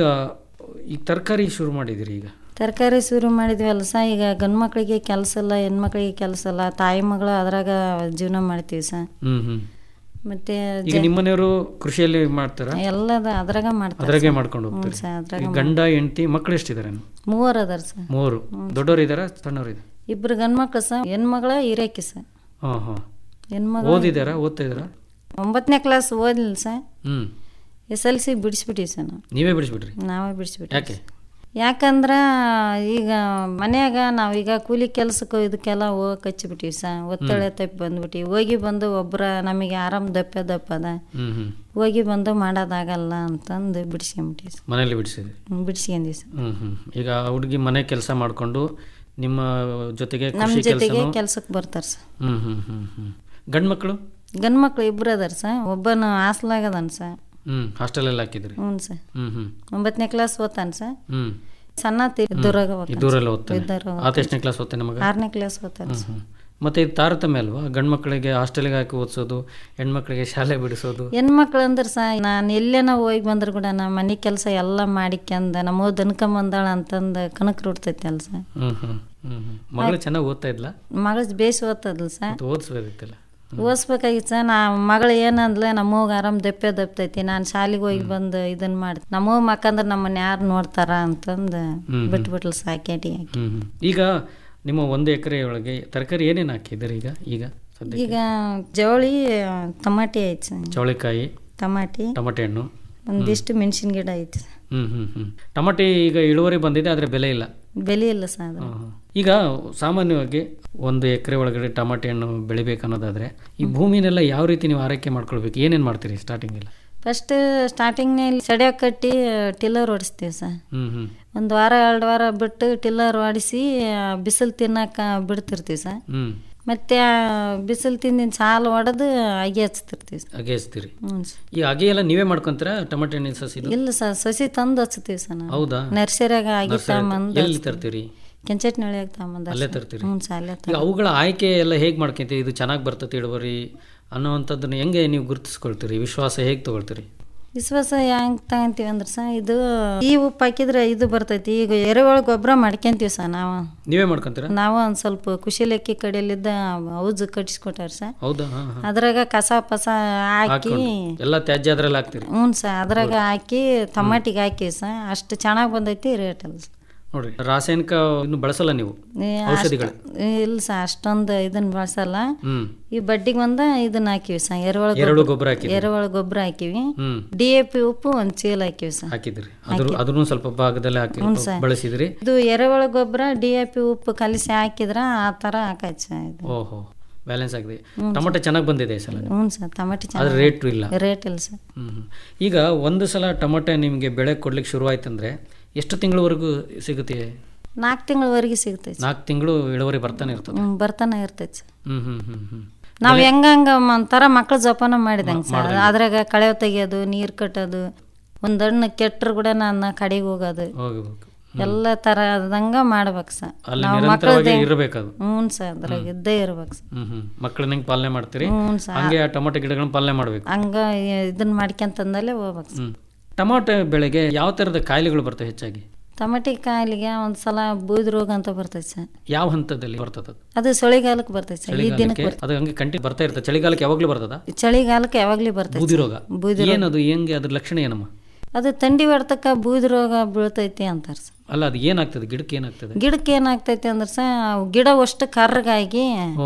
ಈಗ ತರಕಾರಿ ಶುರು ಮಾಡಿದಿರಿ ಈಗ ತರಕಾರಿ ಶುರು ಮಾಡಿದ್ವಲ್ಲ ಸರ್ ಈಗ ಗಂಡು ಮಕ್ಕಳಿಗೆ ಕೆಲಸ ಇಲ್ಲ ಹೆಣ್ಮಕ್ಳಿಗೆ ಕೆಲಸ ಇಲ್ಲ ತಾಯಿ ಮಗಳು ಅದ್ರಾಗ ಜೀವನ ಮಾಡ್ತೀವಿ ಸರ್ ಹ್ಮ್ ಹ್ಮ್ ಮತ್ತೆ ಈಗ ನಿಮ್ಮನೆಯವರು ಕೃಷಿಯಲ್ಲಿ ಮಾಡ್ತಾರ ಎಲ್ಲದ ಅದ್ರಾಗ ಮಾಡ್ತಾರೆ ಅದ್ರಾಗೆ ಮಾಡ್ಕೊಂಡು ಹ್ಞೂ ಹೋಗ್ತಾರೆ ಸರ್ ಅದ್ರಾಗ ಈಗ ಗಂಡ ಹೆಂಡತಿ ಮಕ್ಕಳು ಎಷ್ಟಿದ್ದಾರೆ ಮೂವರು ಅದಾರ ಸರ್ ಮೂವರು ದೊಡ್ಡವರು ಇದಾರ ಸಣ್ಣವರು ಇದೆ ಇಬ್ರು ಗಂಡು ಮಕ್ಳು ಸರ್ ಹೆಣ್ಮಗಳ ಹಿರೇಕಿ ಸರ್ ಹಾಂ ಹಾಂ ಹೆಣ್ಮಗ ಓದಿದಾರ ಓದ್ತಾ ಇದಾರ ಒಂಬತ್ತನೇ ಕ್ಲಾಸ್ ಓದಿಲ್ಲ ಸರ್ ಹ್ಮ್ ಎಸ್ ಎಲ್ ಸಿ ಬಿಡಿಸ್ಬಿಟ್ಟಿವಿ ಸರ್ ನಾವು ನೀವೇ ಬಿಡಿಸ್ಬಿಟ್ರಿ ನಾವೇ ಬಿಡಿಸ್ಬಿಟ್ವಿ ಯಾಕೆ ಯಾಕಂದ್ರೆ ಈಗ ಮನ್ಯಾಗ ನಾವೀಗ ಕೂಲಿ ಕೆಲಸಕ್ಕೂ ಇದಕ್ಕೆಲ್ಲ ಹೋಗಕ್ಕೆ ಹಚ್ಚಿಬಿಟ್ಟಿವಿ ಸರ್ ಒತ್ತಡ ತಪ್ಪಿ ಬಂದ್ಬಿಟ್ಟಿವಿ ಹೋಗಿ ಬಂದು ಒಬ್ಬರ ನಮಗೆ ಆರಾಮ್ ದಪ್ಪ ದಪ್ಪದ ಹ್ಮ್ ಹ್ಮ್ ಹೋಗಿ ಬಂದು ಮಾಡೋದಾಗಲ್ಲ ಅಂತಂದು ಬಿಡಿಸ್ಕೊಂಬಿಟ್ಟಿವಿ ಸರ್ ಮನೇಲಿ ಬಿಡಿಸಿದ್ರಿ ಬಿಡಿಸ್ಕೊಂಡ್ವಿ ಸರ್ ಹ್ಮ್ ಹ್ಮ್ ಈಗ ಹುಡುಗಿ ಮನೆ ಕೆಲಸ ಮಾಡ್ಕೊಂಡು ನಿಮ್ಮ ಜೊತೆಗೆ ನಮ್ಮ ಕೃಷಿ ಜೊತೆಗೆ ಕೆಲಸ ಕೆಲ್ಸಕ್ಕೆ ಬರ್ತಾರೆ ಸರ್ ಹ್ಮ್ ಹ್ಮ್ ಹ್ಮ್ ಹ್ಮ್ ಗಂಡು ಮಕ್ಕಳು ಗಂಡು ಮಕ್ಳು ಇಬ್ರು ಅದಾರ ಸರ್ ಒಬ್ಬನು ಹಾಸ್ಲಾಗದಾನ ಸರ್ ಹ್ಮ್ ಹಾಸ್ಟೆಲಲ್ಲಿ ಹಾಕಿದ್ರಿ ಹ್ಞೂ ಸರ್ ಹ್ಮ್ ಹ್ಮ್ ಒಂಬತ್ತನೇ ಕ್ಲಾಸ್ ಓದ್ತಾನ ಸರ್ ಹ್ಮ್ ಸಣ್ಣ ಇದ್ದೂರಾಗ ದೂರಲ್ಲಿ ಓದ್ತಾನೆ ಇದ್ದೂರಾಗ ಆತ ಎಷ್ಟನೇ ಕ್ಲಾಸ್ ಓದ್ತಾನೆ ಮಗ ಆರನೇ ಕ್ಲಾಸ್ ಓದ್ತಾನೆ ಹ್ಮ್ ಸರ್ ಹ್ಮ್ ಮತ್ತೆ ಇದು ತಾರತಮ್ಯ ಅಲ್ವಾ ಗಂಡು ಮಕ್ಕಳಿಗೆ ಹಾಸ್ಟೆಲ್ಗೆ ಹಾಕಿ ಓದಿಸೋದು ಹೆಣ್ಮಕ್ಳಿಗೆ ಶಾಲೆ ಬಿಡಿಸೋದು ಹೆಣ್ಮಕ್ಳು ಅಂದ್ರೆ ಸಾ ನಾನು ಎಲ್ಲೇನ ಹೋಗಿ ಬಂದ್ರು ಕೂಡ ನಮ್ಮ ಮನೆ ಕೆಲಸ ಎಲ್ಲ ಮಾಡಿಕ್ಯಂದ ನಮ್ಮ ದನ್ಕೊಂಬಂದಾಳ ಅಂತಂದು ಕನಕ್ ರೂಡ್ತೈತಿ ಅಲ್ಲ ಸರ್ ಹ್ಮ್ ಹ್ಮ್ ಹ್ಮ್ ಹ್ಮ್ ಮಗಳು ಚೆನ್ನಾಗಿ ಓದ್ತಾ ಇದ್ಲ ಮಗಳು ಬೇಸ್ ಓದ್ತದಲ್ಲ ಸರ್ ಮತ್ತೆ ಓದಿಸ್ಬೇಕಿತ್ತಲ್ಲ ಓದಿಸ್ಬೇಕಾಗಿತ್ತು ಸರ್ ನಾ ಮಗಳು ಏನಂದ್ಲೆ ನಮ್ಮವ್ಗ ಆರಾಮ್ ದಪ್ಪೆ ದಪ್ತೈತಿ ನಾನು ಶಾಲೆಗೆ ಹೋಗಿ ಬಂದು ಇದನ್ನ ಮಾಡಿ ನಮ್ಮವ್ ಮಕ್ಕಂದ್ರೆ ನಮ್ಮನ್ನ ಯಾರು ನೋಡ್ತಾರ ಅಂತಂದು ಹ್ಮ್. ಬಿಟ್ಬಿಟ್ಲು ಸಾಕೇಟಿ ಹಾಕಿ ಹ್ಮ್ ಹ್ಮ್ ಈಗ ನಿಮ್ಮ ಒಂದು ಎಕರೆ ಒಳಗೆ ತರಕಾರಿ ಏನೇನು ಹಾಕಿದ್ದೀರಿ ಈಗ ಈಗ ಸದ್ಯ ಈಗ ಜವಳಿ ಟಮಾಟಿ ಐತಿ ಸರ್ ಚೌಳಿಕಾಯಿ ಟಮಾಟಿ ಟಮಾಟೆ ಹಣ್ಣು ಒಂದಿಷ್ಟು ಮೆಣಸಿನ ಗಿಡ ಐತಿ ಸರ್ ಹ್ಮ್ ಹ್ಮ್ ಹ್ಮ್ ಟಮಾಟೆ ಈಗ ಇಳುವರಿ ಬಂದಿದೆ ಆದರೆ ಬೆಲೆ ಇಲ್ಲ ಬೆಲೆ ಇಲ್ಲ ಸರ್ ಅದು ಹ್ಮ್, ಹ್ಮ್. ಈಗ ಸಾಮಾನ್ಯವಾಗಿ ಒಂದು ಎಕರೆ ಒಳಗಡೆ ಟಮಾಟೆ ಹಣ್ಣು ಬೆಳಿಬೇಕು ಅನ್ನೋದಾದ್ರೆ ಈ ಭೂಮಿನೆಲ್ಲ ಯಾವ ರೀತಿ ನೀವು ಆರೈಕೆ ಮಾಡ್ಕೊಳ್ಬೇಕು ಏನೇನು ಮಾಡ್ತೀರಿ ಸ್ಟಾರ್ಟಿಂಗ್ ಎಲ್ಲ ಫಸ್ಟ್ ಸ್ಟಾರ್ಟಿಂಗ್ನಲ್ಲಿ ಸಡ್ಯಾಕ್ ಕಟ್ಟಿ ಟಿಲ್ಲರ್ ಓಡಿಸ್ತೀವಿ ಸರ್ ಹ್ಮ್ ಹ್ಮ್ ಒಂದು ವಾರ ಎರಡು ವಾರ ಬಿಟ್ಟು ಟಿಲ್ಲರ್ ಓಡಿಸಿ ಬಿಸಿಲು ತಿನ್ನಕ ಬಿಡ್ತಿರ್ತೀವಿ ಸರ್ ಹ್ಮ್ ಮತ್ತೆ ಬಿಸಿಲು ತಿಂದಿನ ಸಾಲು ಹೊಡೆದು ಅಗಿ ಹಚ್ತಿರ್ತೀವಿ ಸರ್ ಅಗೆ ಹಚ್ತೀರಿ ಹ್ಞೂ ಸರ್ ಈ ಅಗೆ ಎಲ್ಲ ನೀವೇ ಮಾಡ್ಕೊಂತೀರಾ ಟಮಾಟೆ ಹಣ್ಣಿನ ಸಸಿದು ಇಲ್ಲ ಸರ್ ಸಸಿ ತಂದು ಹಚ್ತೀವಿ ಸರ್ ನಾವು ಹೌದಾ ನರ್ಸರಿಯಾಗ ಆಗಿ ನರ್ಸರಿ ತಗೊಂಬಂದು ಎಲ್ಲಿ ತರ್ತೀರಿ ಕೆಂಚಟ್ನಳ್ಳಿಯಾಗ ತಗೊಂಬಂದ ಅಲ್ಲೇ ತರ್ತೀರಿ ಹ್ಞೂ ಸರ್ ಅಲ್ಲೇ ಈಗ ಅವುಗಳ ಆಯ್ಕೆ ಎಲ್ಲ ಹೇಗೆ ಮಾಡ್ಕೊಂತೀರಿ ಇದು ಚೆನ್ನಾಗಿ ಬರ್ತದೆ ಇಳುವರಿ ಅನ್ನೋವಂಥದ್ದನ್ನ ಹೆಂಗೆ ನೀವು ಗುರುತಿಸ್ಕೊಳ್ತೀರಿ ವಿಶ್ವಾಸ ಹೇಗೆ ತಗೊಳ್ತೀರಿ ವಿಶ್ವಾಸ ಹೆಂಗ್ ತಗೊಂತೀವಿ ಅಂದ್ರೆ ಸರ್ ಇದು ಈ ಉಪ್ಪು ಹಾಕಿದ್ರೆ ಇದು ಬರ್ತೈತಿ ಈಗ ಎರೆಹುಳ ಗೊಬ್ಬರ ಮಾಡ್ಕೊಂತೀವಿ ಸರ್ ನಾವು ನೀವೇ ಮಾಡ್ಕೊಂತೀರಾ ನಾವು ಒಂದು ಸ್ವಲ್ಪ ಕುಶಿಲೆಕ್ಕಿ ಕಡೆಯಲ್ಲಿದ್ದ ಔಜ್ ಕಟ್ಟಿಸ್ಕೊಟ್ಟಾರ ಸರ್ ಹೌದಾ ಹಾಂ ಹಾಂ ಅದ್ರಾಗ ಕಸ ಪಸ ಹಾಕಿ ಎಲ್ಲ ತ್ಯಾಜ್ಯ ಅದ್ರಲ್ಲಿ ಹಾಕ್ತೀರಿ ಹ್ಞೂ ಸರ್ ಅದ್ರಾಗ ಹಾಕಿ ಟಮಾಟಿಗೆ ಹಾಕಿ ಸರ್ ಅಷ್ಟು ಚೆನ್ನಾಗಿ ಬಂದೈತಿ ರೇಟ್ ಅಲ್ಲ ಸರ್ ನೋಡ್ರಿ ರಾಸಾಯನಿಕ ಇನ್ನು ಬಳಸಲ್ಲ ನೀವು ಈ ಔಷಧಿಗಳು ಅಷ್ಟ್- ಇಲ್ಲ ಸರ್ ಅಷ್ಟೊಂದು ಇದನ್ನ ಬಳಸಲ್ಲ ಹ್ಮ್ ಈ ಬಡ್ಡಿಗೆ ಒಂದ ಇದನ್ನ ಹಾಕಿವಿ ಸರ್ ಎರೆಹುಳ ಎರೆಹುಳ ಗೊಬ್ಬರ ಹಾಕಿದ್ರಿ ಎರೆಹುಳ ಗೊಬ್ಬರ ಹಾಕಿವಿ ಹ್ಮ್ ಡಿ ಎ ಪಿ ಉಪ್ಪು ಒಂದು ಚೀಲ ಹಾಕಿವಿ ಸರ್ ಹಾಕಿದ್ರಿ ಅದ್ರ ಅದನ್ನು ಸ್ವಲ್ಪ ಭಾಗದಲ್ಲಿ ಹಾಕಿ ಬಳಸಿದ್ರಿ ಇದು ಎರೆಹುಳ ಗೊಬ್ಬರ ಡಿ ಎ ಪಿ ಉಪ್ಪು ಕಲಿಸಿ ಹಾಕಿದ್ರ ಆ ಥರ ಹಾಕೈತಿ ಸರ್ ಇದು ಓಹೋ ಬ್ಯಾಲೆನ್ಸ್ ಆಗಿದೆ ಟೊಮೆಟೊ ಚೆನ್ನಾಗಿ ಬಂದಿದೆ ಈ ಸಲ ಹ್ಞೂ ಸರ್ ಟಮಾಟಿ ಆದ್ರೆ ಚೆನ್ನಾಗಿ ರೇಟ್ ಇಲ್ಲ ರೇಟ್ ಇಲ್ಲ ಸರ್ ಹ್ಮ್ ಹ್ಮ್. ಈಗ ಒಂದು ಸಲ ಟೊಮೆಟೊ ನಿಮಗೆ ಬೆಳೆ ಕೊಡ್ಲಿಕ್ಕೆ ಶುರುವಾಯ್ತಂದ್ರೆ ಎಷ್ಟು ತಿಂಗಳವರೆಗೂ ಸಿಗುತ್ತೆ ನಾಲ್ಕು ತಿಂಗಳವರೆಗೆ ಸಿಗ್ತೈತಿ ನಾಲ್ಕು ತಿಂಗಳು ಇಳುವರಿ ಬರ್ತಾನೆ ಇರ್ತದೆ ಹ್ಞೂ ಬರ್ತಾನೆ ಇರ್ತೈತಿ ಸರ್ ಹ್ಮ್ ಹ್ಮ್ ಹ್ಮ್ ಹ್ಮ್ ನಾವು ಹೆಂಗಂಗ ಒಂಥರ ಮಕ್ಳು ಜೋಪಾನ ಮಾಡಿದಂಗೆ ಸರ್ ಅದ್ರಾಗ ಕಳೆ ತೆಗಿಯೋದು ನೀರು ಕಟ್ಟೋದು ಒಂದು ಹಣ್ಣು ಕೆಟ್ಟರು ಕೂಡ ನನ್ನ ಕಡೆಗೆ ಹೋಗೋದು ಹೋಗ್ಬೇಕು ಎಲ್ಲ ಥರದಂಗ ಮಾಡ್ಬೇಕು ಸರ್ ಅಲ್ಲಿ ನಾವು ನಿರಂತರವಾಗಿ ಮಕ್ಕಳದ್ದು ಇರಬೇಕದು ಹ್ಞೂ ಸರ್ ಅದ್ರಾಗ ಇದ್ದೇ ಇರ್ಬೇಕು ಸರ್ ಹ್ಮ್ ಹ್ಮ್ ಮಕ್ಕಳನ್ನ ಹೆಂಗೆ ಪಾಲನೆ ಮಾಡ್ತೀರಿ ಹ್ಞೂ ಸರ್ ಹಂಗೆ ಆ ಟೊಮೆಟೊ ಗಿಡಗಳನ್ನ ಪಾಲನೆ ಮಾಡ್ಬೇಕು ಹಂಗ ಇದನ್ನ ಮಾಡ್ಕೊಂತಂದಲ್ಲೇ ಹೋಗ್ಬೇಕು ಸರ್ ಹ್ಮ್ ಟೊಮಾಟೊ ಬೆಳೆಗೆ ಯಾವ ಥರದ ಕಾಯಿಲೆಗಳು ಬರ್ತವೆ ಹೆಚ್ಚಾಗಿ ಟಮಾಟಿ ಕಾಯಿಲೆಗೆ ಒಂದು ಸಲ ಬೂದ್ ರೋಗ ಅಂತ ಬರ್ತೈತೆ ಸರ್ ಯಾವ ಹಂತದಲ್ಲಿ ಬರ್ತದ ಅದು? ಅದು ಚಳಿಗಾಲಕ್ಕೆ ಬರ್ತೈತೆ ಸರ್ ಈ ದಿನಕ್ಕೆ ಚಳಿಗಾಲಕ್ಕೆ ಅದು ಹಂಗೆ ಕಂಟಿ ಬರ್ತಾ ಇರ್ತದೆ ಚಳಿಗಾಲಕ್ಕೆ ಯಾವಾಗಲೂ ಬರ್ತದ ಚಳಿಗಾಲಕ್ಕೆ ಯಾವಾಗಲೂ ಬರ್ತೈತೆ ಬೂದಿ ರೋಗ ಬೂದಿ ಏನದು ಹೆಂಗೆ ಅದ್ರ ಲಕ್ಷಣ ಏನಮ್ಮ ಅದು ಥಂಡಿ ಹೊಡ್ತಕ್ಕ ಬೂದಿ ರೋಗ ಬೀಳ್ತೈತಿ ಅಂತಾರೆ ಸರ್ ಅಲ್ಲ ಅದು ಏನಾಗ್ತದೆ ಗಿಡಕ್ಕೆ ಏನಾಗ್ತದೆ ಗಿಡಕ್ಕೆ ಏನಾಗ್ತೈತಿ ಅಂದ್ರೆ ಸರ್ ಅವು ಗಿಡ ಅಷ್ಟು ಕರ್ರಗಾಗಿ ಓಹೋ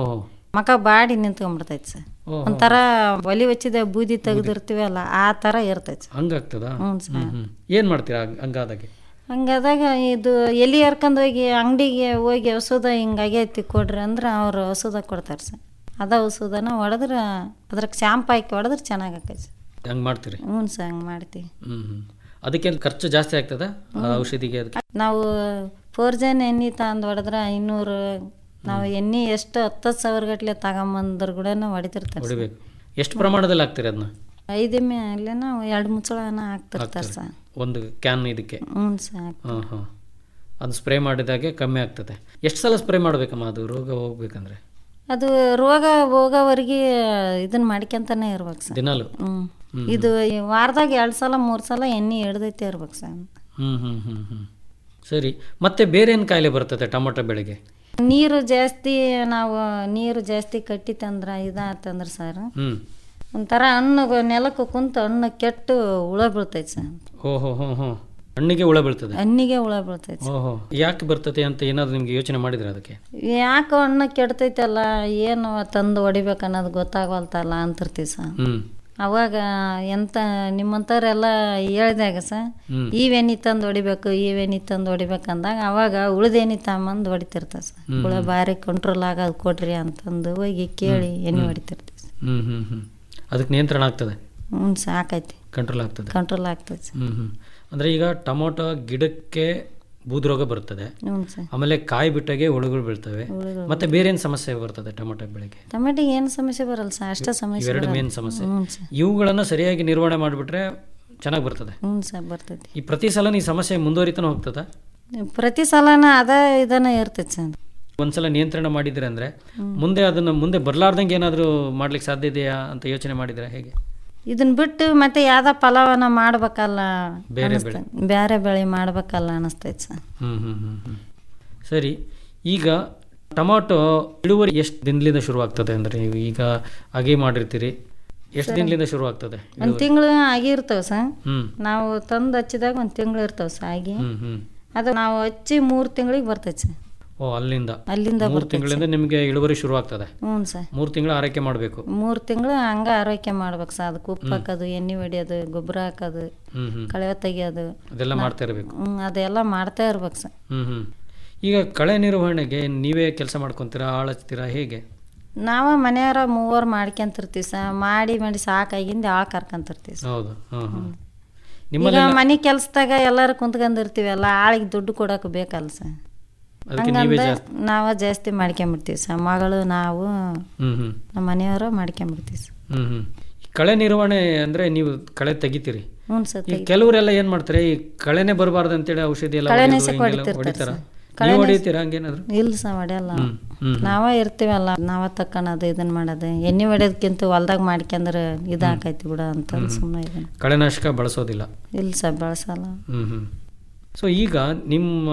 ಮಕ ಬಾಡಿ ನಿಂತ್ಕೊಂಡ್ಬಿಡ್ತೈತೆ ಸರ್ ಓಹೋ. ಒಂಥರ ಒಲಿ ಹಚ್ಚಿದ ಬೂದಿ ತೆಗೆದಿರ್ತೀವಲ್ಲ ಆ ಥರ ಇರ್ತೈತೆ ಸರ್ ಹಂಗಾಗ್ತದಾ ಹ್ಞೂ ಸರ್ ಹ್ಮ್ ಹ್ಮ್ ಏನ್ ಮಾಡ್ತೀರಾ ಹಂಗ್- ಹಂಗಾದಾಗೆ ಹಂಗಾದಾಗ ಇದು ಎಲಿ ಹರ್ಕೊಂಡು ಹೋಗಿ ಅಂಗಡಿಗೆ ಹೋಗಿ ಔಷಧ ಹಿಂಗಾಗೈತಿ ಕೊಡ್ರಿ ಅಂದ್ರೆ ಅವ್ರು ಔಷಧ ಕೊಡ್ತಾರೆ ಸರ್ ಅದ ಔಷಧನ ಹೊಡೆದ್ರೆ ಅದ್ರಾಗ ಶಾಂಪು ಹಾಕಿ ಹೊಡೆದ್ರೆ ಚೆನ್ನಾಗಿ ಆಕೈತೆ ಸರ್ ಹಂಗ್ ಮಾಡ್ತೀರಿ ಹ್ಞೂ ಸರ್ ಹಂಗೆ ಮಾಡ್ತೀವಿ ಹ್ಮ್ ಹ್ಮ್ ಅದಕ್ಕೆ ಖರ್ಚು ಜಾಸ್ತಿ ಆಗ್ತದ ಆ ಔಷಧಿಗೆ ಅದಕ್ಕೆ ನಾವು ಫೋರ್ಜನ್ ಎಣ್ಣೆ ತಂದು ಹೊಡೆದ್ರೆ ಐನೂರು ನಾವು ಎಣ್ಣೆ ಎಷ್ಟು ಹತ್ತು ಸಾವಿರ ಗಟ್ಲೆ ತಗೊಂಬಂದ್ರೆ ಕೂಡ ಹೊಡಿತಿರ್ತಾರೆ ಸರ್. ಹೊಡಿಬೇಕು ಎಷ್ಟು ಪ್ರಮಾಣದಲ್ಲಿ ಹಾಕ್ತೀರಿ ಅದನ್ನ ಐದು ಮೇಲೆ ನಾವು ಎರಡು ಮುಚ್ಚಳನ ಹಾಕ್ತಿರ್ತಾರೆ ಸರ್ ಒಂದು ಕ್ಯಾನ್ ಇದಕ್ಕೆ ಹ್ಞೂ ಸರ್ ಹಾಂ ಹಾಂ ಅದು ಸ್ಪ್ರೇ ಮಾಡಿದಾಗೆ ಕಮ್ಮಿ ಆಗ್ತದೆ ಎಷ್ಟು ಸಲ ಸ್ಪ್ರೇ ಮಾಡಬೇಕಮ್ಮ ಅದು ರೋಗ ಹೋಗ್ಬೇಕಂದ್ರೆ ಅದು ರೋಗ ಹೋಗೋವರೆಗೆ ಇದನ್ನ ಮಾಡ್ಕೊಂತಾನೆ ಇರ್ಬೇಕು ಸರ್ ದಿನಾಲು ಹ್ಞೂ ಇದು ಈ ವಾರದಾಗ ಎರಡು ಸಲ ಮೂರು ಸಲ ಎಣ್ಣೆ ಹಿಡ್ದೈತೆ ಇರ್ಬೇಕು ಸರ್ ಹ್ಞೂ ಹ್ಞೂ ಹ್ಞೂ ಹ್ಞೂ ಸರಿ ಮತ್ತೆ ಬೇರೆ ಏನು ಕಾಯಿಲೆ ಬರ್ತದೆ ಟೊಮೊಟೊ ಬೆಳೆಗೆ ನೀರು ಜಾಸ್ತಿ ನಾವು ನೀರು ಜಾಸ್ತಿ ಕಟ್ಟಿತಂದ್ರೆ ಇದಾತಂದ್ರೆ ಸರ್ ಹ್ಞೂ ಒಂಥರ ಹಣ್ಣು ನೆಲಕ್ಕೆ ಕುಂತು ಹಣ್ಣು ಕೆಟ್ಟು ಹುಳ ಬೀಳ್ತೈತೆ ಸರ್ ಓಹೋ ಹೋ ಹೋ ಹಣ್ಣಿಗೆ ಹುಳ ಬೀಳ್ತದೆ ಹಣ್ಣಿಗೆ ಹುಳ ಬೀಳ್ತೈತೆ ಸರ್. ಓಹೋ ಯಾಕೆ ಬರ್ತದೆ ಅಂತ ಏನಾದ್ರು ನಿಮ್ಗೆ ಯೋಚನೆ ಮಾಡಿದ್ರೆ ಅದಕ್ಕೆ ಯಾಕೆ ಹಣ್ಣು ಕೆಡ್ತೈತಲ್ಲ ಏನು ತಂದು ಹೊಡಿಬೇಕು ಅನ್ನೋದು ಗೊತ್ತಾಗವಲ್ತಲ್ಲ ಅಂತಿರ್ತೀವಿ ಸರ್ ಹ್ಮ್ ಅವಾಗ ಎಂತ ನಿಮ್ಮಂಥವ್ರೆಲ್ಲ ಹೇಳ್ದಾಗ ಸರ್ ಹ್ಮ್. ಇವೆಣ್ಣೆ ತಂದು ಹೊಡಿಬೇಕು ಇವೆಣ್ಣೆ ತಂದು ಹೊಡಿಬೇಕು ಅಂದಾಗ ಅವಾಗ ಉಳ್ದೆಣ್ಣೆ ತಗೊಂಬಂದು ಹೊಡಿತಿರ್ತಾರೆ ಸರ್ ಹುಳ ಭಾರಿ ಕಂಟ್ರೋಲ್ ಆಗೋದು ಕೊಡ್ರಿ ಅಂತಂದು ಹೋಗಿ ಕೇಳಿ ಎಣ್ಣೆ ಹೊಡಿತಿರ್ತೀವಿ ಸರ್ ಹ್ಮ್ ಹ್ಮ್ ಹ್ಮ್ ಅದಕ್ಕೆ ನಿಯಂತ್ರಣ ಆಗ್ತದೆ ಹ್ಞೂ ಸಾಕೈತಿ ಕಂಟ್ರೋಲ್ ಆಗ್ತದೆ ಕಂಟ್ರೋಲ್ ಆಗ್ತೈತೆ ಸರ್ ಹ್ಮ್ ಹ್ಮ್ ಅಂದ್ರೆ ಈಗ ಟೊಮೊಟೊ ಗಿಡಕ್ಕೆ ಬೂದ್ರೋಗ ಬರ್ತದೆ ಹ್ಞೂ ಸರ್ ಆಮೇಲೆ ಕಾಯಿ ಬಿಟ್ಟಾಗೆ ಹುಳುಗಳು ಬೀಳ್ತವೆ ಮತ್ತೆ ಬೇರೆ ಏನು ಸಮಸ್ಯೆ ಬರ್ತದೆ ಟೊಮೊಟೊ ಬೆಳೆಗೆ ಟೊಮೆಟಿಗೆ ಏನು ಸಮಸ್ಯೆ ಬರಲ್ಲ ಸರ್ ಅಷ್ಟೇ ಸಮಸ್ಯೆ ಇವೆರಡು ಬರಲ್ಲ. ಮೇನ್ ಸಮಸ್ಯೆ ಹ್ಞೂ ಸರ್ ಇವುಗಳನ್ನು ಸರಿಯಾಗಿ ನಿರ್ವಹಣೆ ಮಾಡಿಬಿಟ್ರೆ ಚೆನ್ನಾಗಿ ಬರ್ತದೆ ಹ್ಞೂ ಸರ್ ಬರ್ತೈತಿ ಈ ಪ್ರತಿ ಸಲ ಈ ಸಮಸ್ಯೆ ಮುಂದುವರಿತಾನೆ ಹೋಗ್ತದ ಪ್ರತಿ ಸಲನ ಅದ ಇದನ್ನ ಇರ್ತೈತೆ ಸರ್ ಒಂದ್ಸಲ ನಿಯಂತ್ರಣ ಮಾಡಿದ್ರೆ ಅಂದ್ರೆ ಮುಂದೆ ಅದನ್ನ ಮುಂದೆ ಬರ್ಲಾರ್ದಂಗೆ ಏನಾದರೂ ಮಾಡ್ಲಿಕ್ಕೆ ಸಾಧ್ಯ ಇದೆಯಾ ಅಂತ ಯೋಚನೆ ಮಾಡಿದ್ರೆ ಹೇಗೆ ಇದನ್ನ ಬಿಟ್ಟು ಮತ್ತೆ ಯಾವ್ದ ಫಲವನ್ನ ಮಾಡ್ಬೇಕಲ್ಲ ಬೇರೆ ಅನಿಸ್ತೈತೆ. ಬೇರೆ ಬೆಳೆ ಮಾಡ್ಬೇಕಲ್ಲ ಅನಿಸ್ತೈತೆ ಸರ್ ಹ್ಮ್ ಹ್ಮ್ ಹ್ಮ್ ಹ್ಮ್ ಸರಿ ಈಗ ಟೊಮಾಟೊ ಇಳುವರಿ ಎಷ್ಟು ದಿನದಿಂದ ಶುರು ಆಗ್ತದೆ ಅಂದ್ರೆ ನೀವು ಈಗ ಅಗಿ ಮಾಡಿರ್ತೀರಿ ಎಷ್ಟು ದಿನದಿಂದ ಶುರು ಆಗ್ತದೆ ಒಂದು ತಿಂಗಳು ಆಗಿರ್ತಾವ ಸರ್ ಹ್ಮ್ ನಾವು ತಂದು ಹಚ್ಚಿದಾಗ ಒಂದು ತಿಂಗಳು ಇರ್ತಾವ ಸರ್ ಆಗಿ ಹ್ಮ್ ಹ್ಮ್ ಅದು ನಾವು ಹಚ್ಚಿ ಮೂರು ತಿಂಗಳಿಗೆ ಬರ್ತೈತೆ ಸರ್ ಓ ಅಲ್ಲಿಂದ ಅಲ್ಲಿಂದ ಮೂರು ತಿಂಗಳಿಂದ ನಿಮಗೆ ಇಳುವರಿ ಶುರು ಆಗ್ತದೆ ಹ್ಞೂ ಸರ್ ಮೂರು ತಿಂಗಳು ಆರೈಕೆ ಮಾಡಬೇಕು ಮೂರು ತಿಂಗಳು ಹಂಗೆ ಆರೈಕೆ ಮಾಡ್ಬೇಕು ಸರ್ ಅದಕ್ಕೆ ಉಪ್ಪು ಹಾಕೋದು ಎಣ್ಣೆ ಹೊಡಿಯೋದು ಗೊಬ್ಬರ ಹಾಕೋದು ಹ್ಮ್ ಹ್ಮ್ ಕಳೆ ತೆಗಿಯೋದು ಅದೆಲ್ಲ ಮಾಡ್ತಾ ಇರಬೇಕು ಹ್ಞೂ ಅದೆಲ್ಲ ಮಾಡ್ತಾ ಇರ್ಬೇಕು ಸರ್ ಹ್ಮ್ ಹ್ಮ್ ಈಗ ಕಳೆ ನಿರ್ವಹಣೆಗೆ ನೀವೇ ಕೆಲಸ ಮಾಡ್ಕೊತೀರಾ ಆಳ್ ಹಚ್ತೀರಾ ಹೇಗೆ ನಾವ ಮನೆಯವರ ಮೂವರು ಮಾಡ್ಕೊಂತಿರ್ತೀವಿ ಸರ್ ಮಾಡಿ ಮಾಡಿ ಸಾಕಾಗಿಂದ ಆಳ್ ಕರ್ಕೊಂತಿರ್ತೀವಿ ಸರ್ ಹೌದು ಹ್ಮ್ ಹ್ಮ್ ಈಗ ನಿಮ್ಮಲ್ಲಿ ಮನೆ ಕೆಲ್ಸದಾಗ ಎಲ್ಲರೂ ಕುಂತ್ಕೊಂಡಿರ್ತೀವಲ್ಲ ಆಳಿಗೆ ದುಡ್ಡು ಕೊಡಕ್ಕೆ ಬೇಕಲ್ಲ ಸರ್ ಅದಕ್ಕೆ ನೀವೇ ಹಂಗಂದ ಜಾಸ್ತಿ ನಾವ ಜಾಸ್ತಿ ಮಾಡ್ಕೊಂಬಿಡ್ತೀವಿ ಸರ್ ಮಗಳು ನಾವು ಹ್ಮ್ ಹ್ಮ್ ನಮ್ಮ ಮನೆಯವರು ಮಾಡ್ಕೊಂಬಿಡ್ತೀವಿ ಸರ್ ಹ್ಮ್ ಹ್ಮ್ ಈ ಕಳೆ ನಿರ್ವಹಣೆ ಅಂದ್ರೆ ನೀವು ಕಳೆ ತೆಗಿತೀರಿ ಹ್ಞೂ ಸರ್ ಈ ಕೆಲವರೆಲ್ಲ ಏನ್ ಮಾಡ್ತಾರೆ ಈ ಕಳೆನೆ ಬರಬಾರ್ದು ಅಂತೇಳಿ ಔಷಧಿ ಎಲ್ಲ ಕಳೆನೇ ಹೊಡೆಯೋದು, ಹಿಂಗೆಲ್ಲ ಹೊಡಿತಿರ್ತಾರೆ ಹೊಡಿತಾರ ಸರ್. ನೀವು ಹೊಡಿತೀರಾ ಹಂಗೇನಾದ್ರು ಇಲ್ಲ ಸರ್ ಹೊಡೆಯಲ್ಲ ಹ್ಮ್ ಹ್ಮ್ ನಾವ ಇರ್ತೀವಲ್ಲ ನಾವ ತಕ್ಕಣದು ಇದನ್ನ ಮಾಡೋದು ಎಣ್ಣೆ ಹೊಡೆಯೋದಕ್ಕಿಂತ ಹೊಲ್ದಾಗ ಮಾಡ್ಕೊಂಡ್ರೆ ಇದಾಕೈತಿ ಬಿಡ ಅಂತ ಸುಮ್ಮನೆ ಇದನ್ನ ಕಳೆನಾಶಕ ಬಳಸೋದಿಲ್ಲ ಇಲ್ಲ ಸರ್ ಬಳಸಲ್ಲ ಹ್ಮ್ ಹ್ಮ್ ಸೊ ಈಗ ನಿಮ್ಮ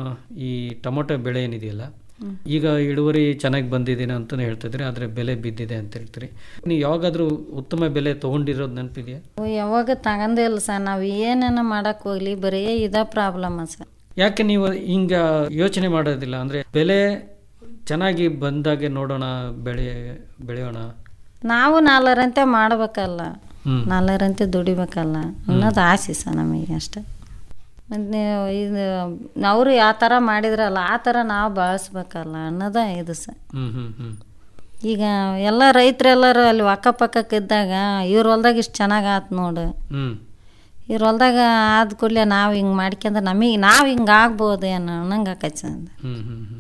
ಈ ಟೊಮೊಟೊ ಬೆಳೆ ಏನಿದೆಯಲ್ಲ ಈಗ ಇಳುವರಿ ಚೆನ್ನಾಗಿ ಬಂದಿದೆ ಅಂತಲೇ ಹೇಳ್ತಿದ್ರಿ ಆದರೆ ಬೆಲೆ ಬಿದ್ದಿದೆ ಅಂತ ಹೇಳ್ತೀರಿ ನೀವು ಯಾವಾಗಾದ್ರೂ ಉತ್ತಮ ಬೆಲೆ ತೊಗೊಂಡಿರೋದು ನೆನಪಿದೆಯಾ ಓ, ಯಾವಾಗ ತಗೊಂಡೇ ಇಲ್ಲ ಸರ್ ನಾವು ಏನೇನ ಮಾಡಕ್ ಹೋಗ್ಲಿ ಬರೀ ಇದ ಪ್ರಾಬ್ಲಮ್ ಸರ್ ಯಾಕೆ ನೀವು ಹಿಂಗ ಯೋಚನೆ ಮಾಡೋದಿಲ್ಲ ಅಂದ್ರೆ ಬೆಲೆ ಚೆನ್ನಾಗಿ ಬಂದಾಗೆ ನೋಡೋಣ ಬೆಳೆ ಬೆಳೆಯೋಣ ನಾವು ನಾಲ್ಕರಂತೆ ಮಾಡ್ಬೇಕಲ್ಲ ಹ್ಮ್ ನಾಲ್ಕರಂತೆ ದುಡಿಬೇಕಲ್ಲ ಅನ್ನೋದು ಆಸೆ ಸರ್ ನಮಗೆ ಅಷ್ಟೆ ಮತ್ತು ಇದು ಅವರು ಯಾವ ಥರ ಮಾಡಿದ್ರಲ್ಲ ಆ ಥರ ನಾವು ಬಳಸ್ಬೇಕಲ್ಲ ಅನ್ನೋದ ಇದು ಸರ್ ಹ್ಮ್ ಹ್ಮ್ ಹ್ಮ್ ಈಗ ಎಲ್ಲ ರೈತರೆಲ್ಲರೂ ಅಲ್ಲಿ ಅಕ್ಕಪಕ್ಕಕ್ಕೆ ಇದ್ದಾಗ ಇವ್ರ ಹೊಲ್ದಾಗ ಇಷ್ಟು ಚೆನ್ನಾಗಿ ಆತು ನೋಡು ಹ್ಮ್ ಇವ್ರ ಹೊಲ್ದಾಗ ಆದ ಕೂಡಲೇ ನಾವು ಹಿಂಗೆ ಮಾಡ್ಕೊಂಡ್ರೆ ನಮಗೆ ನಾವು ಹಿಂಗೆ ಆಗ್ಬೋದು ಏನೋ ಅನ್ನಂಗೆ ಆಕೈತೆ ಸರ್ ಹ್ಮ್ ಹ್ಮ್ ಹ್ಮ್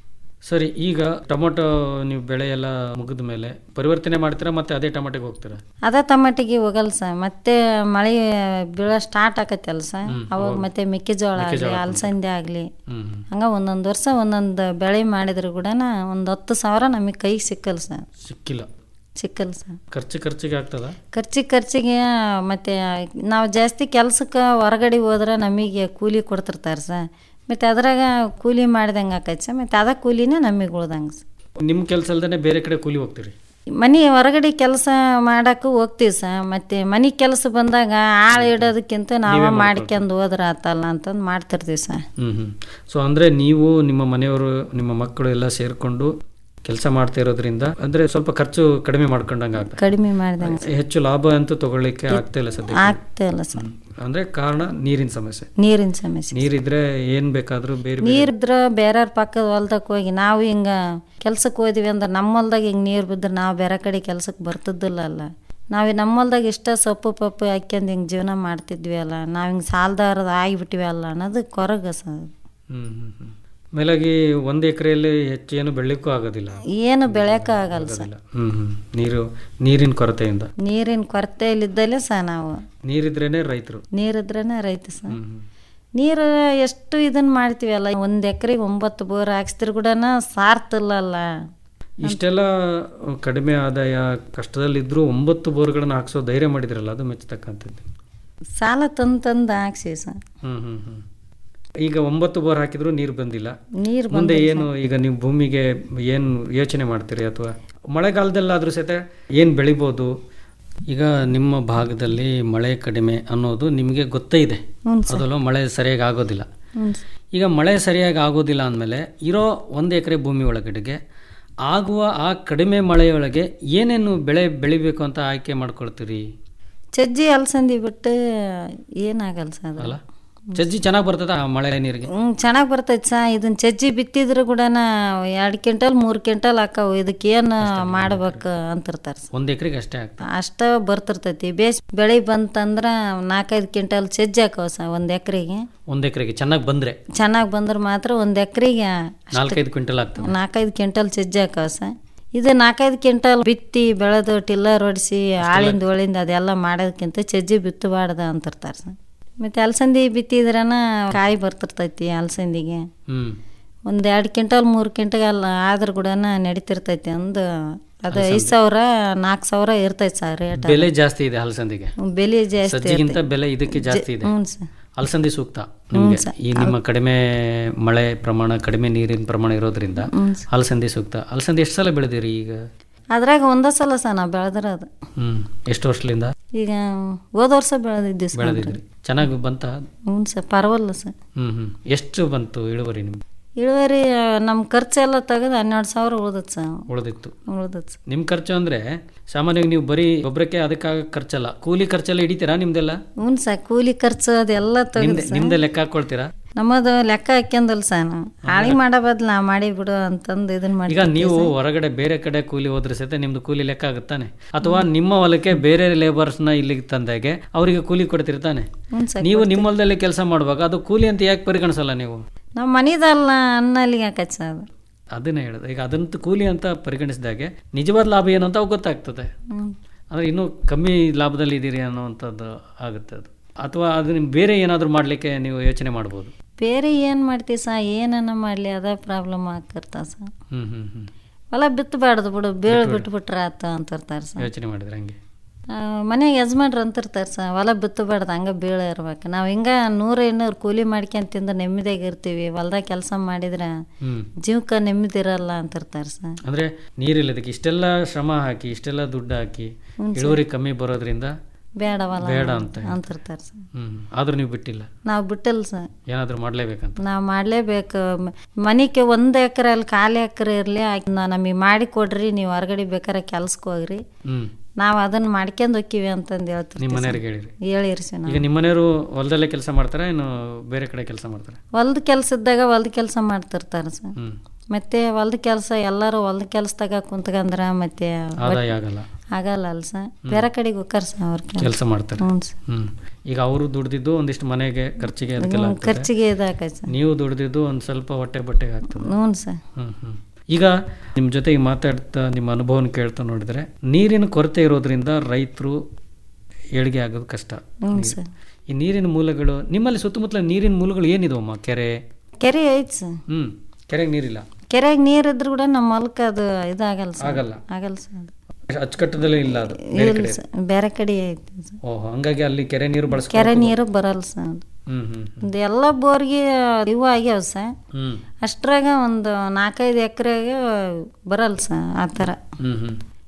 ಸರಿ ಈಗ ಟೊಮೊಟೊ ನೀವು ಬೆಳೆ ಎಲ್ಲ ಮುಗಿದ ಮೇಲೆ ಪರಿವರ್ತನೆ ಮಾಡ್ತೀರಾ ಮತ್ತೆ ಅದೇ ಟೊಮೊಟೊಗೆ ಹೋಗ್ತೀರಾ ಅದ ಟಮಾಟಿಗೆ ಹೋಗಲ್ಲ ಸರ್ ಮತ್ತೆ ಮಳೆ ಬೀಳೋ ಸ್ಟಾರ್ಟ್ ಆಕೈತಲ್ಲ ಸರ್ ಅವಾಗ ಮತ್ತೆ ಮೆಕ್ಕೆಜೋಳ ಆಗಲಿ ಅಲಸಂದೆ ಆಗಲಿ ಹ್ಮ್ ಹ್ಮ್ ಹಂಗೆ ಒಂದೊಂದು ವರ್ಷ ಒಂದೊಂದು ಬೆಳೆ ಮಾಡಿದ್ರು ಕೂಡ ಒಂದು ಹತ್ತು ಸಾವಿರ ನಮಗೆ ಕೈಗೆ ಸಿಕ್ಕಲ್ಲ ಸರ್ ಸಿಕ್ಕಿಲ್ಲ ಸಿಕ್ಕಲ್ಲ ಸರ್ ಖರ್ಚು ಖರ್ಚಿಗೆ ಆಗ್ತದ ಖರ್ಚಿಗೆ ಖರ್ಚಿಗೆ ಮತ್ತೆ ನಾವು ಜಾಸ್ತಿ ಕೆಲ್ಸಕ್ಕೆ ಹೊರಗಡೆ ಹೋದ್ರೆ ನಮಗೆ ಕೂಲಿ ಕೊಡ್ತಿರ್ತಾರೆ ಸರ್ ಮತ್ತು ಅದ್ರಾಗ ಕೂಲಿ ಮಾಡ್ದಂಗೆ ಆಕೈತೆ ಸರ್ ಮತ್ತು ಅದ ಕೂಲಿನೇ ನಮಗೆ ಉಳ್ದಂಗೆ ಸರ್ ನಿಮ್ಮ ಕೆಲಸ ಅಲ್ದೇ ಬೇರೆ ಕಡೆ ಕೂಲಿ ಹೋಗ್ತೀರಿ ಮನೆ ಹೊರಗಡೆ ಕೆಲಸ ಮಾಡಕ್ಕೆ ಹೋಗ್ತೀವಿ ಸರ್ ಮತ್ತೆ ಮನೆ ಕೆಲಸ ಬಂದಾಗ ಆಳು ಇಡೋದಕ್ಕಿಂತ ನಾವೇ ಮಾಡ್ಕೊಂಡು ಹೋದ್ರೆ ಆತಲ್ಲ ಅಂತಂದು ಮಾಡ್ತಿರ್ತೀವಿ ಸರ್ ಹ್ಮ್ ಹ್ಮ್ ಸೊ ಅಂದ್ರೆ ನೀವು ನಿಮ್ಮ ಮನೆಯವರು ನಿಮ್ಮ ಮಕ್ಕಳು ಎಲ್ಲ ಸೇರ್ಕೊಂಡು ಕೆಲಸ ಮಾಡ್ತಾ ಇರೋದ್ರಿಂದ ಅಂದ್ರೆ ಸ್ವಲ್ಪ ಖರ್ಚು ಕಡಿಮೆ ಮಾಡ್ಕೊಂಡಂಗೆ ಆಗ್ತದೆ ಕಡಿಮೆ ಮಾಡಿದಂಗೆ ಹೆಚ್ಚು ಲಾಭ ಅಂತೂ ತಗೊಳ್ಳಿಕ್ಕೆ ಆಗ್ತಾ ಇಲ್ಲ ಸದ್ಯ ಆಗ್ತಾ ಇಲ್ಲ ಸರ್ ಅಂದ್ರೆ ಕಾರಣ ನೀರಿನ ಸಮಸ್ಯೆ ನೀರಿನ ಸಮಸ್ಯೆ ನೀರಿದ್ರೆ ಏನ್ ಬೇಕಾದ್ರೂ ಬೇರೆ ಬೇರೆ- ನೀರಿದ್ರ ಬೇರೆಯವ್ರ ಪಕ್ಕದ ಹೊಲ್ದಾಗ ಹೋಗಿ ನಾವು ಹಿಂಗ ಕೆಲ್ಸಕ್ಕೆ ಹೋದ್ವಿ ಅಂದ್ರೆ ನಮ್ಮ ಹೊಲ್ದಾಗ ಹಿಂಗೆ ನೀರು ಬಿದ್ರೆ ನಾವು ಬೇರೆ ಕಡೆ ಕೆಲ್ಸಕ್ಕೆ ಬರ್ತಿದ್ದಿಲ್ಲ ಅಲ್ಲ ನಾವು ನಮ್ಮ ಹೊಲ್ದಾಗ ಇಷ್ಟ ಸೊಪ್ಪು ಪಪ್ಪು ಹಾಕ್ಯಂದು ಹಿಂಗೆ ಜೀವನ ಮಾಡ್ತಿದ್ವಿ ಅಲ್ಲ ನಾವು ಹಿಂಗೆ ಸಾಲದಾರದ ಆಗಿಬಿಟ್ವಿ ಅಲ್ಲ ಅನ್ನೋದು ಕೊರಗ ಸರ್ ಹ್ಮ್ ಹ್ಮ್ ಹ್ಮ್ ಮೇಲಾಗಿ ಒಂದ್ ಎಕರೆಯಲ್ಲಿ ಹೆಚ್ಚು ಏನು ಬೆಳಿಕ್ಕೂ ಆಗೋದಿಲ್ಲ ಏನು ಬೆಳೆಯೋಕೆ ಆಗಲ್ಲ ಸರ್ ಇಲ್ಲ. ಹ್ಮ್ ಹ್ಮ್ ನೀರು ನೀರಿನ ಕೊರತೆಯಿಂದ ನೀರಿನ ಕೊರತೆಯಲ್ಲಿದ್ದಲೇ ಸಹ ನಾವು ನೀರಿದ್ರೇನೆ ರೈತರು ನೀರಿದ್ರೇ ರೈತ ಸರ್ ಹ್ಮ್ ಹ್ಮ್. ನೀರು ಎಷ್ಟು ಇದನ್ನ ಮಾಡ್ತೀವಿ ಅಲ್ಲ ಒಂದು ಎಕರೆಗೆ ಒಂಬತ್ತು ಬೋರ್ ಹಾಕ್ಸ್ತಿರ್ ಕೂಡ ಸಾರ್ತಿಲ್ಲಲ್ಲ ಇಷ್ಟೆಲ್ಲ ಕಡಿಮೆ ಆದಾಯ ಕಷ್ಟದಲ್ಲಿದ್ರೂ ಒಂಬತ್ತು ಬೋರ್ಗಳನ್ನ ಹಾಕ್ಸೋ ಧೈರ್ಯ ಮಾಡಿದ್ರಲ್ಲ ಅದು ಮೆಚ್ಚತಕ್ಕಂಥದ್ದು ಸಾಲ ತಂದು ತಂದು ಹಾಕ್ಸಿವಿ ಸರ್ ಹ್ಮ್ ಹ್ಮ್ ಹ್ಮ್ ಈಗ ಒಂಬತ್ತು ಬೋರ್ ಹಾಕಿದ್ರು ನೀರು ಬಂದಿಲ್ಲ ನೀರು ಮುಂದೆ ಏನು ಈಗ ನೀವು ಭೂಮಿಗೆ ಏನು ಯೋಚನೆ ಮಾಡ್ತೀರಿ ಅಥವಾ ಮಳೆಗಾಲದಲ್ಲಾದ್ರೂ ಸಹಿತ ಏನು ಬೆಳಿಬೋದು ಈಗ ನಿಮ್ಮ ಭಾಗದಲ್ಲಿ ಮಳೆ ಕಡಿಮೆ ಅನ್ನೋದು ನಿಮಗೆ ಗೊತ್ತೇ ಇದೆ ಹ್ಞೂ ಅದಲ್ಲೂ ಮಳೆ ಸರಿಯಾಗಿ ಆಗೋದಿಲ್ಲ ಹ್ಞೂ ಸರ್ ಈಗ ಮಳೆ ಸರಿಯಾಗಿ ಆಗೋದಿಲ್ಲ ಅಂದಮೇಲೆ ಇರೋ ಒಂದು ಎಕರೆ ಭೂಮಿ ಒಳಗಡೆಗೆ ಆಗುವ ಆ ಕಡಿಮೆ ಮಳೆಯೊಳಗೆ ಏನೇನು ಬೆಳೆ ಬೆಳಿಬೇಕು ಅಂತ ಆಯ್ಕೆ ಮಾಡ್ಕೊಳ್ತೀರಿ ಚಜ್ಜಿ ಅಲಸಂದಿ ಬಿಟ್ಟು ಏನಾಗಲ್ಲ ಸರ್ ಅದು ಅಲ್ಲ ಚಜ್ಜಿ ಚೆನ್ನಾಗಿ ಬರ್ತದ ಆ ಮಳೆ ನೀರಿಗೆ ಹ್ಞೂ ಚೆನ್ನಾಗಿ ಬರ್ತೈತೆ ಸಾ ಇದನ್ನ ಚಜ್ಜಿ ಬಿತ್ತಿದ್ರು ಕೂಡ ಎರಡು ಕ್ವಿಂಟಲ್ ಮೂರು ಕ್ವಿಂಟಲ್ ಹಾಕಾವು ಇದಕ್ಕೆ ಏನು ಮಾಡ್ಬೇಕು ಅಂತಿರ್ತಾರೆ ಸರ್ ಒಂದು ಎಕರೆಗೆ ಅಷ್ಟೇ ಆಗ್ತದೆ ಅಷ್ಟ ಬರ್ತಿರ್ತೈತಿ ಬೇಸ್ ಬೆಳೆ ಬಂತಂದ್ರೆ ನಾಲ್ಕೈದು ಕ್ವಿಂಟಲ್ ಚಜ್ಜಿ ಹಾಕವ ಸರ್ ಒಂದು ಎಕರೆಗೆ ಒಂದು ಎಕರೆಗೆ ಚೆನ್ನಾಗಿ ಬಂದರೆ ಚೆನ್ನಾಗಿ ಬಂದ್ರೆ ಮಾತ್ರ ಒಂದು ಎಕರೆಗೆ ನಾಲ್ಕೈದು ಕ್ವಿಂಟಲ್ ಆಗ್ತದೆ ನಾಲ್ಕೈದು ಕ್ವಿಂಟಲ್ ಚಜ್ಜಿ ಹಾಕವ ಸರ್ ಇದು ನಾಲ್ಕೈದು ಕ್ವಿಂಟಲ್ ಬಿತ್ತಿ ಬೆಳೆದು ಟಿಲ್ಲರ್ ಹೊಡಿಸಿ ಆಳಿಂದ ಒಳಿಂದ ಅದೆಲ್ಲ ಮಾಡೋದಕ್ಕಿಂತ ಚಜ್ಜಿ ಬಿತ್ತಬಾರ್ದು ಅಂತಿರ್ತಾರೆ ಸರ್ ಮತ್ತು ಅಲಸಂದಿ ಬಿತ್ತಿದ್ರನ ಕಾಯಿ ಬರ್ತಿರ್ತೈತಿ ಅಲಸಂದಿಗೆ ಹ್ಮ್ ಒಂದು ಎರಡು ಕ್ವಿಂಟಲ್ ಮೂರು ಕ್ವಿಂಟಲ್ ಆದ್ರೂ ಕೂಡ ನಡೀತಿರ್ತೈತಿ ಒಂದು ಅದು ಐದು ಸಾವಿರ ನಾಲ್ಕು ಸಾವಿರ ಇರ್ತೈತೆ ಸರ್ ರೇಟ್ ಬೆಲೆ ಜಾಸ್ತಿ ಇದೆ ಹಲಸಂದಿಗೆ ಬೆಲೆ ಜಾಸ್ತಿ ಸಜ್ಜಿಗಿಂತ ಬೆಲೆ ಇದಕ್ಕೆ ಜಾಸ್ತಿ ಇದೆ ಹ್ಞೂ ಸರ್ ಅಲಸಂದಿ ಸೂಕ್ತ ನಿಮಗೆ ಈ ನಿಮ್ಮ ಕಡಿಮೆ ಮಳೆ ಪ್ರಮಾಣ ಕಡಿಮೆ ನೀರಿನ ಪ್ರಮಾಣ ಇರೋದ್ರಿಂದ ಅಲಸಂದಿ ಸೂಕ್ತ ಅಲಸಂದಿ ಎಷ್ಟು ಸಲ ಬೆಳೆದಿರಿ ಈಗ ಅದ್ರಾಗ ಒಂದೇ ಸಲ ಸರ್ ನಾವು ಬೆಳೆದಿರೋದು ಹ್ಮ್ ಎಷ್ಟು ವರ್ಷದಿಂದ ಈಗ ಹೋದ ವರ್ಷ ಬೆಳೆದಿದ್ವಿ ಸರ್ ಬೆಳೆದಿದ್ರಿ ಚೆನ್ನಾಗಿ ಬಂತ ಹ್ಞೂ ಸರ್ ಪರವಲ್ಲ ಸರ್ ಹ್ಮ್ ಹ್ಮ್ ಎಷ್ಟು ಬಂತು ಇಳುವರಿ ನಿಮ್ಗೆ ಇಳುವರಿ ನಮ್ಮ ಖರ್ಚೆಲ್ಲ ತೆಗೆದು ಹನ್ನೆರಡು ಸಾವಿರ ಉಳ್ದತ್ ಸರ್ ಉಳಿದಿತ್ತು ಉಳ್ದತ್ ಸರ್ ನಿಮ್ಮ ಖರ್ಚು ಅಂದ್ರೆ ಸಾಮಾನ್ಯವಾಗಿ ನೀವು ಬರೀ ಗೊಬ್ಬರಕ್ಕೆ ಅದಕ್ಕಾಗ ಖರ್ಚಲ್ಲ ಕೂಲಿ ಖರ್ಚೆಲ್ಲ ಹಿಡಿತೀರಾ ನಿಮ್ದೆಲ್ಲ ಹ್ಞೂ ಸರ್ ಕೂಲಿ ಖರ್ಚು ಅದೆಲ್ಲ ತೆಗೆದು ನಿಮ್ದೆ ನಿಮ್ದೆ ಲೆಕ್ಕ ಹಾಕೊಳ್ತೀರಾ ನಮ್ಮದು ಲೆಕ್ಕ ಹಾಕ್ಯಂದಲ್ಲ ಸರ್ ನಾವು ಹಾಳಿ ಮಾಡೋ ಬದ್ಲು ನಾ ಮಾಡಿ ಬಿಡು ಅಂತಂದು ಇದನ್ನ ಮಾಡಿ ಈಗ ನೀವು ಹೊರಗಡೆ ಬೇರೆ ಕಡೆ ಕೂಲಿ ಹೋದ್ರೆ ಸಹಿತ ನಿಮ್ದು ಕೂಲಿ ಲೆಕ್ಕ ಆಗುತ್ತಾನೆ ಅಥವಾ ನಿಮ್ಮ ಹೊಲಕ್ಕೆ ಬೇರೆ ಲೇಬರ್ಸ್ನ ಇಲ್ಲಿಗೆ ತಂದಾಗೆ ಅವರಿಗೆ ಕೂಲಿ ಕೊಡ್ತಿರ್ತಾನೆ ಹ್ಞೂ ಸರ್ ನೀವು ನಿಮ್ಮ ಹೊಲದಲ್ಲಿ ಕೆಲಸ ಮಾಡುವಾಗ ಅದು ಕೂಲಿ ಅಂತ ಯಾಕೆ ಪರಿಗಣಿಸಲ್ಲ ನೀವು ನಮ್ಮ ಮನಿದಲ್ಲ ಅನ್ನ ಅಲ್ಲಿಗೆ ಹಾಕೈತೆ ಸರ್ ಅದು ಅದನ್ನೇ ಹೇಳೋದು ಈಗ ಅದಂತೂ ಕೂಲಿ ಅಂತ ಪರಿಗಣಿಸಿದಾಗೆ ನಿಜವಾದ ಲಾಭ ಏನು ಅಂತ ಅವಾಗ ಗೊತ್ತಾಗ್ತದೆ ಹ್ಞೂ ಅಂದರೆ ಇನ್ನೂ ಕಮ್ಮಿ ಲಾಭದಲ್ಲಿ ಇದ್ದೀರಿ ಅನ್ನೋವಂಥದ್ದು ಆಗುತ್ತೆ ಅದು ಅಥವಾ ಅದು ನಿಮ್ಗೆ ಬೇರೆ ಏನಾದರೂ ಮಾಡಲಿಕ್ಕೆ ನೀವು ಯೋಚನೆ ಮಾಡ್ಬೋದು ಬೇರೆ ಏನು ಮಾಡ್ತೀವಿ ಸಾ ಏನನ್ನ ಮಾಡಲಿ ಅದ ಪ್ರಾಬ್ಲಮ್ ಆಗ್ತಿರ್ತಾವ ಸರ್ ಹ್ಞೂ ಹ್ಞೂ ಹ್ಞೂ ಹೊಲ ಬಿತ್ತಬಾರ್ದು ಬಿಡು ಬೀಳು ಬಿಟ್ಬಿಟ್ರೆ ಆತ ಅಂತಿರ್ತಾರೆ ಸರ್ ಯೋಚನೆ ಮಾಡಿದ್ರೆ ಹಂಗೆ ಮನೆಗೆ ಯಜಮಾನ್ರು ಅಂತಿರ್ತಾರೆ ಸರ್ ಹೊಲ ಬಿತ್ತಬಾರ್ದು ಹಂಗೆ ಬೀಳ ಇರ್ಬೇಕು ನಾವು ಹಿಂಗೆ ನೂರು ಇನ್ನೂರು ಕೂಲಿ ಮಾಡ್ಕೊಂಡ್ ತಿಂದು ನೆಮ್ಮದಿಯಾಗಿ ಇರ್ತೀವಿ ಹೊಲ್ದಾಗ ಕೆಲಸ ಮಾಡಿದ್ರೆ ಹ್ಞೂ ಜೀವಕ್ಕೆ ನೆಮ್ಮದಿ ಇರಲ್ಲ ಅಂತಿರ್ತಾರೆ ಸರ್ ಅಂದರೆ ನೀರಿಲ್ಲದಕ್ಕೆ ಇಷ್ಟೆಲ್ಲ ಶ್ರಮ ಹಾಕಿ ಇಷ್ಟೆಲ್ಲ ದುಡ್ಡು ಹಾಕಿ ಇಳುವರಿ ಕಮ್ಮಿ ಬರೋದ್ರಿಂದ ಬೇಡವಲ್ಲ ಬೇಡ ಅಂತ ಅಂತಿರ್ತಾರೆ ಸರ್ ಹ್ಞೂ ಆದರೂ ನೀವು ಬಿಟ್ಟಿಲ್ಲ ನಾವು ಬಿಟ್ಟಿಲ್ಲ ಸರ್ ಏನಾದರೂ ಮಾಡಲೇಬೇಕಂತ ನಾವು ಮಾಡಲೇಬೇಕು ಮನಿಗೆ ಒಂದು ಎಕರೆ ಅಲ್ಲಿ ಖಾಲಿ ಎಕರೆ ಇರಲಿ ನಮಗೆ ಮಾಡಿ ಕೊಡ್ರಿ ನೀವು ಹೊರಗಡೆ ಬೇಕಾರೆ ಕೆಲ್ಸಕ್ಕೆ ಹೋಗ್ರಿ ಹ್ಞೂ ನಾವು ಅದನ್ನ ಮಾಡ್ಕೊಂಡು ಹೋಕ್ಕಿವಿ ಅಂತಂದು ಹೇಳ್ತೀವಿ ನಿಮ್ಮ ಮನೆಯವ್ರಿಗೆ ಹೇಳಿರಿ ಹೇಳಿರಿ ಸರ್ ನಾವು ಈಗ ನಿಮ್ಮ ಮನೆಯವರು ಹೊಲದಲ್ಲೇ ಕೆಲಸ ಮಾಡ್ತಾರಾ ಏನು ಬೇರೆ ಕಡೆ ಕೆಲಸ ಮಾಡ್ತಾರೆ ಹೊಲ್ದ ಕೆಲಸ ಇದ್ದಾಗ ಹೊಲ್ದ ಕೆಲಸ ಮಾಡ್ತಿರ್ತಾರೆ ಸರ್ ಹ್ಞೂ ಮತ್ತೆ ಹೊಲ್ದ ಕೆಲಸ ಎಲ್ಲರೂ ಹೊಲ್ದ ಕೆಲಸದಾಗ ಕುಂತ್ಕಂದ್ರ ಮತ್ತೆ ಆದಾಯ ಆಗಲ್ಲ ಆಗಲ್ಲ ಅಲ್ಲ ಸರ್ ಬೇರೆ ಕಡೆಗೆ ಹೋಗ್ತಾರ ಸರ್ ಅವ್ರ ಕೆಲಸ ಕೆಲಸ ಮಾಡ್ತಾರೆ ಹ್ಞೂ ಸರ್ ಹ್ಮ್ ಈಗ ಅವರು ದುಡ್ದಿದ್ದು ಒಂದಿಷ್ಟು ಮನೆಗೆ ಖರ್ಚಿಗೆ ಅದಕ್ಕೆಲ್ಲ ಆಗ್ತದೆ ಖರ್ಚಿಗೆ ಇದಾಕೈತೆ ಸರ್ ನೀವು ದುಡ್ದಿದ್ದು ಒಂದು ಸ್ವಲ್ಪ ಹೊಟ್ಟೆ ಬಟ್ಟೆಗೆ ಆಗ್ತದೆ ಹ್ಞೂ ಸರ್ ಹ್ಮ್ ಹ್ಮ್ ಈಗ ನಿಮ್ಮ ಜೊತೆಗೆ ಮಾತಾಡ್ತಾ ನಿಮ್ಮ ಅನುಭವನ ಕೇಳ್ತಾ ನೋಡಿದ್ರೆ ನೀರಿನ ಕೊರತೆ ಇರೋದ್ರಿಂದ ರೈತರು ಏಳಿಗೆ ಆಗೋದು ಕಷ್ಟ ಹ್ಞೂ ಸರ್ ಈ ನೀರಿನ ಮೂಲಗಳು ನಿಮ್ಮಲ್ಲಿ ಸುತ್ತಮುತ್ತಲ ನೀರಿನ ಮೂಲಗಳು ಏನಿದವಮ್ಮ ಕೆರೆ ಕೆರೆ ಐತೆ ಸರ್ ಹ್ಮ್ ಕೆರೆಗೆ ನೀರಿಲ್ಲ ಕೆರೆಗೆ ನೀರು ಇದ್ರು ಕೂಡ ನಮ್ಮ ಹೊಲಕ್ಕೆ ಅದು ಇದಾಗಲ್ಲ ಸರ್ ಆಗಲ್ಲ ಆಗಲ್ಲ ಸರ್ ಅದು ಅಚ್ಚುಕಟ್ಟದಲ್ಲೇ ಇಲ್ಲ ಅದು ಬೇರೆ ಇಲ್ಲ ಕಡೆ ಸರ್ ಬೇರೆ ಕಡೆ ಐತೆ ಸರ್ ಓಹೋ ಹಂಗಾಗಿ ಅಲ್ಲಿ ಕೆರೆ ನೀರು ಬಳಸ್ಕೊ ಕೆರೆ ನೀರು ಬರಲ್ಲ ಸರ್ ಅದು ಹ್ಮ್ ಹ್ಮ್ ಇದು ಎಲ್ಲ ಬೋರ್ಗೆ ಇವು ಆಗ್ಯಾವ ಸರ್ ಹ್ಮ್ ಅಷ್ಟ್ರಾಗ ಒಂದು ನಾಲ್ಕೈದು ಎಕರೆಗೆ ಬರಲ್ಲ ಸರ್ ಆ ಥರ ಹ್ಮ್ ಹ್ಮ್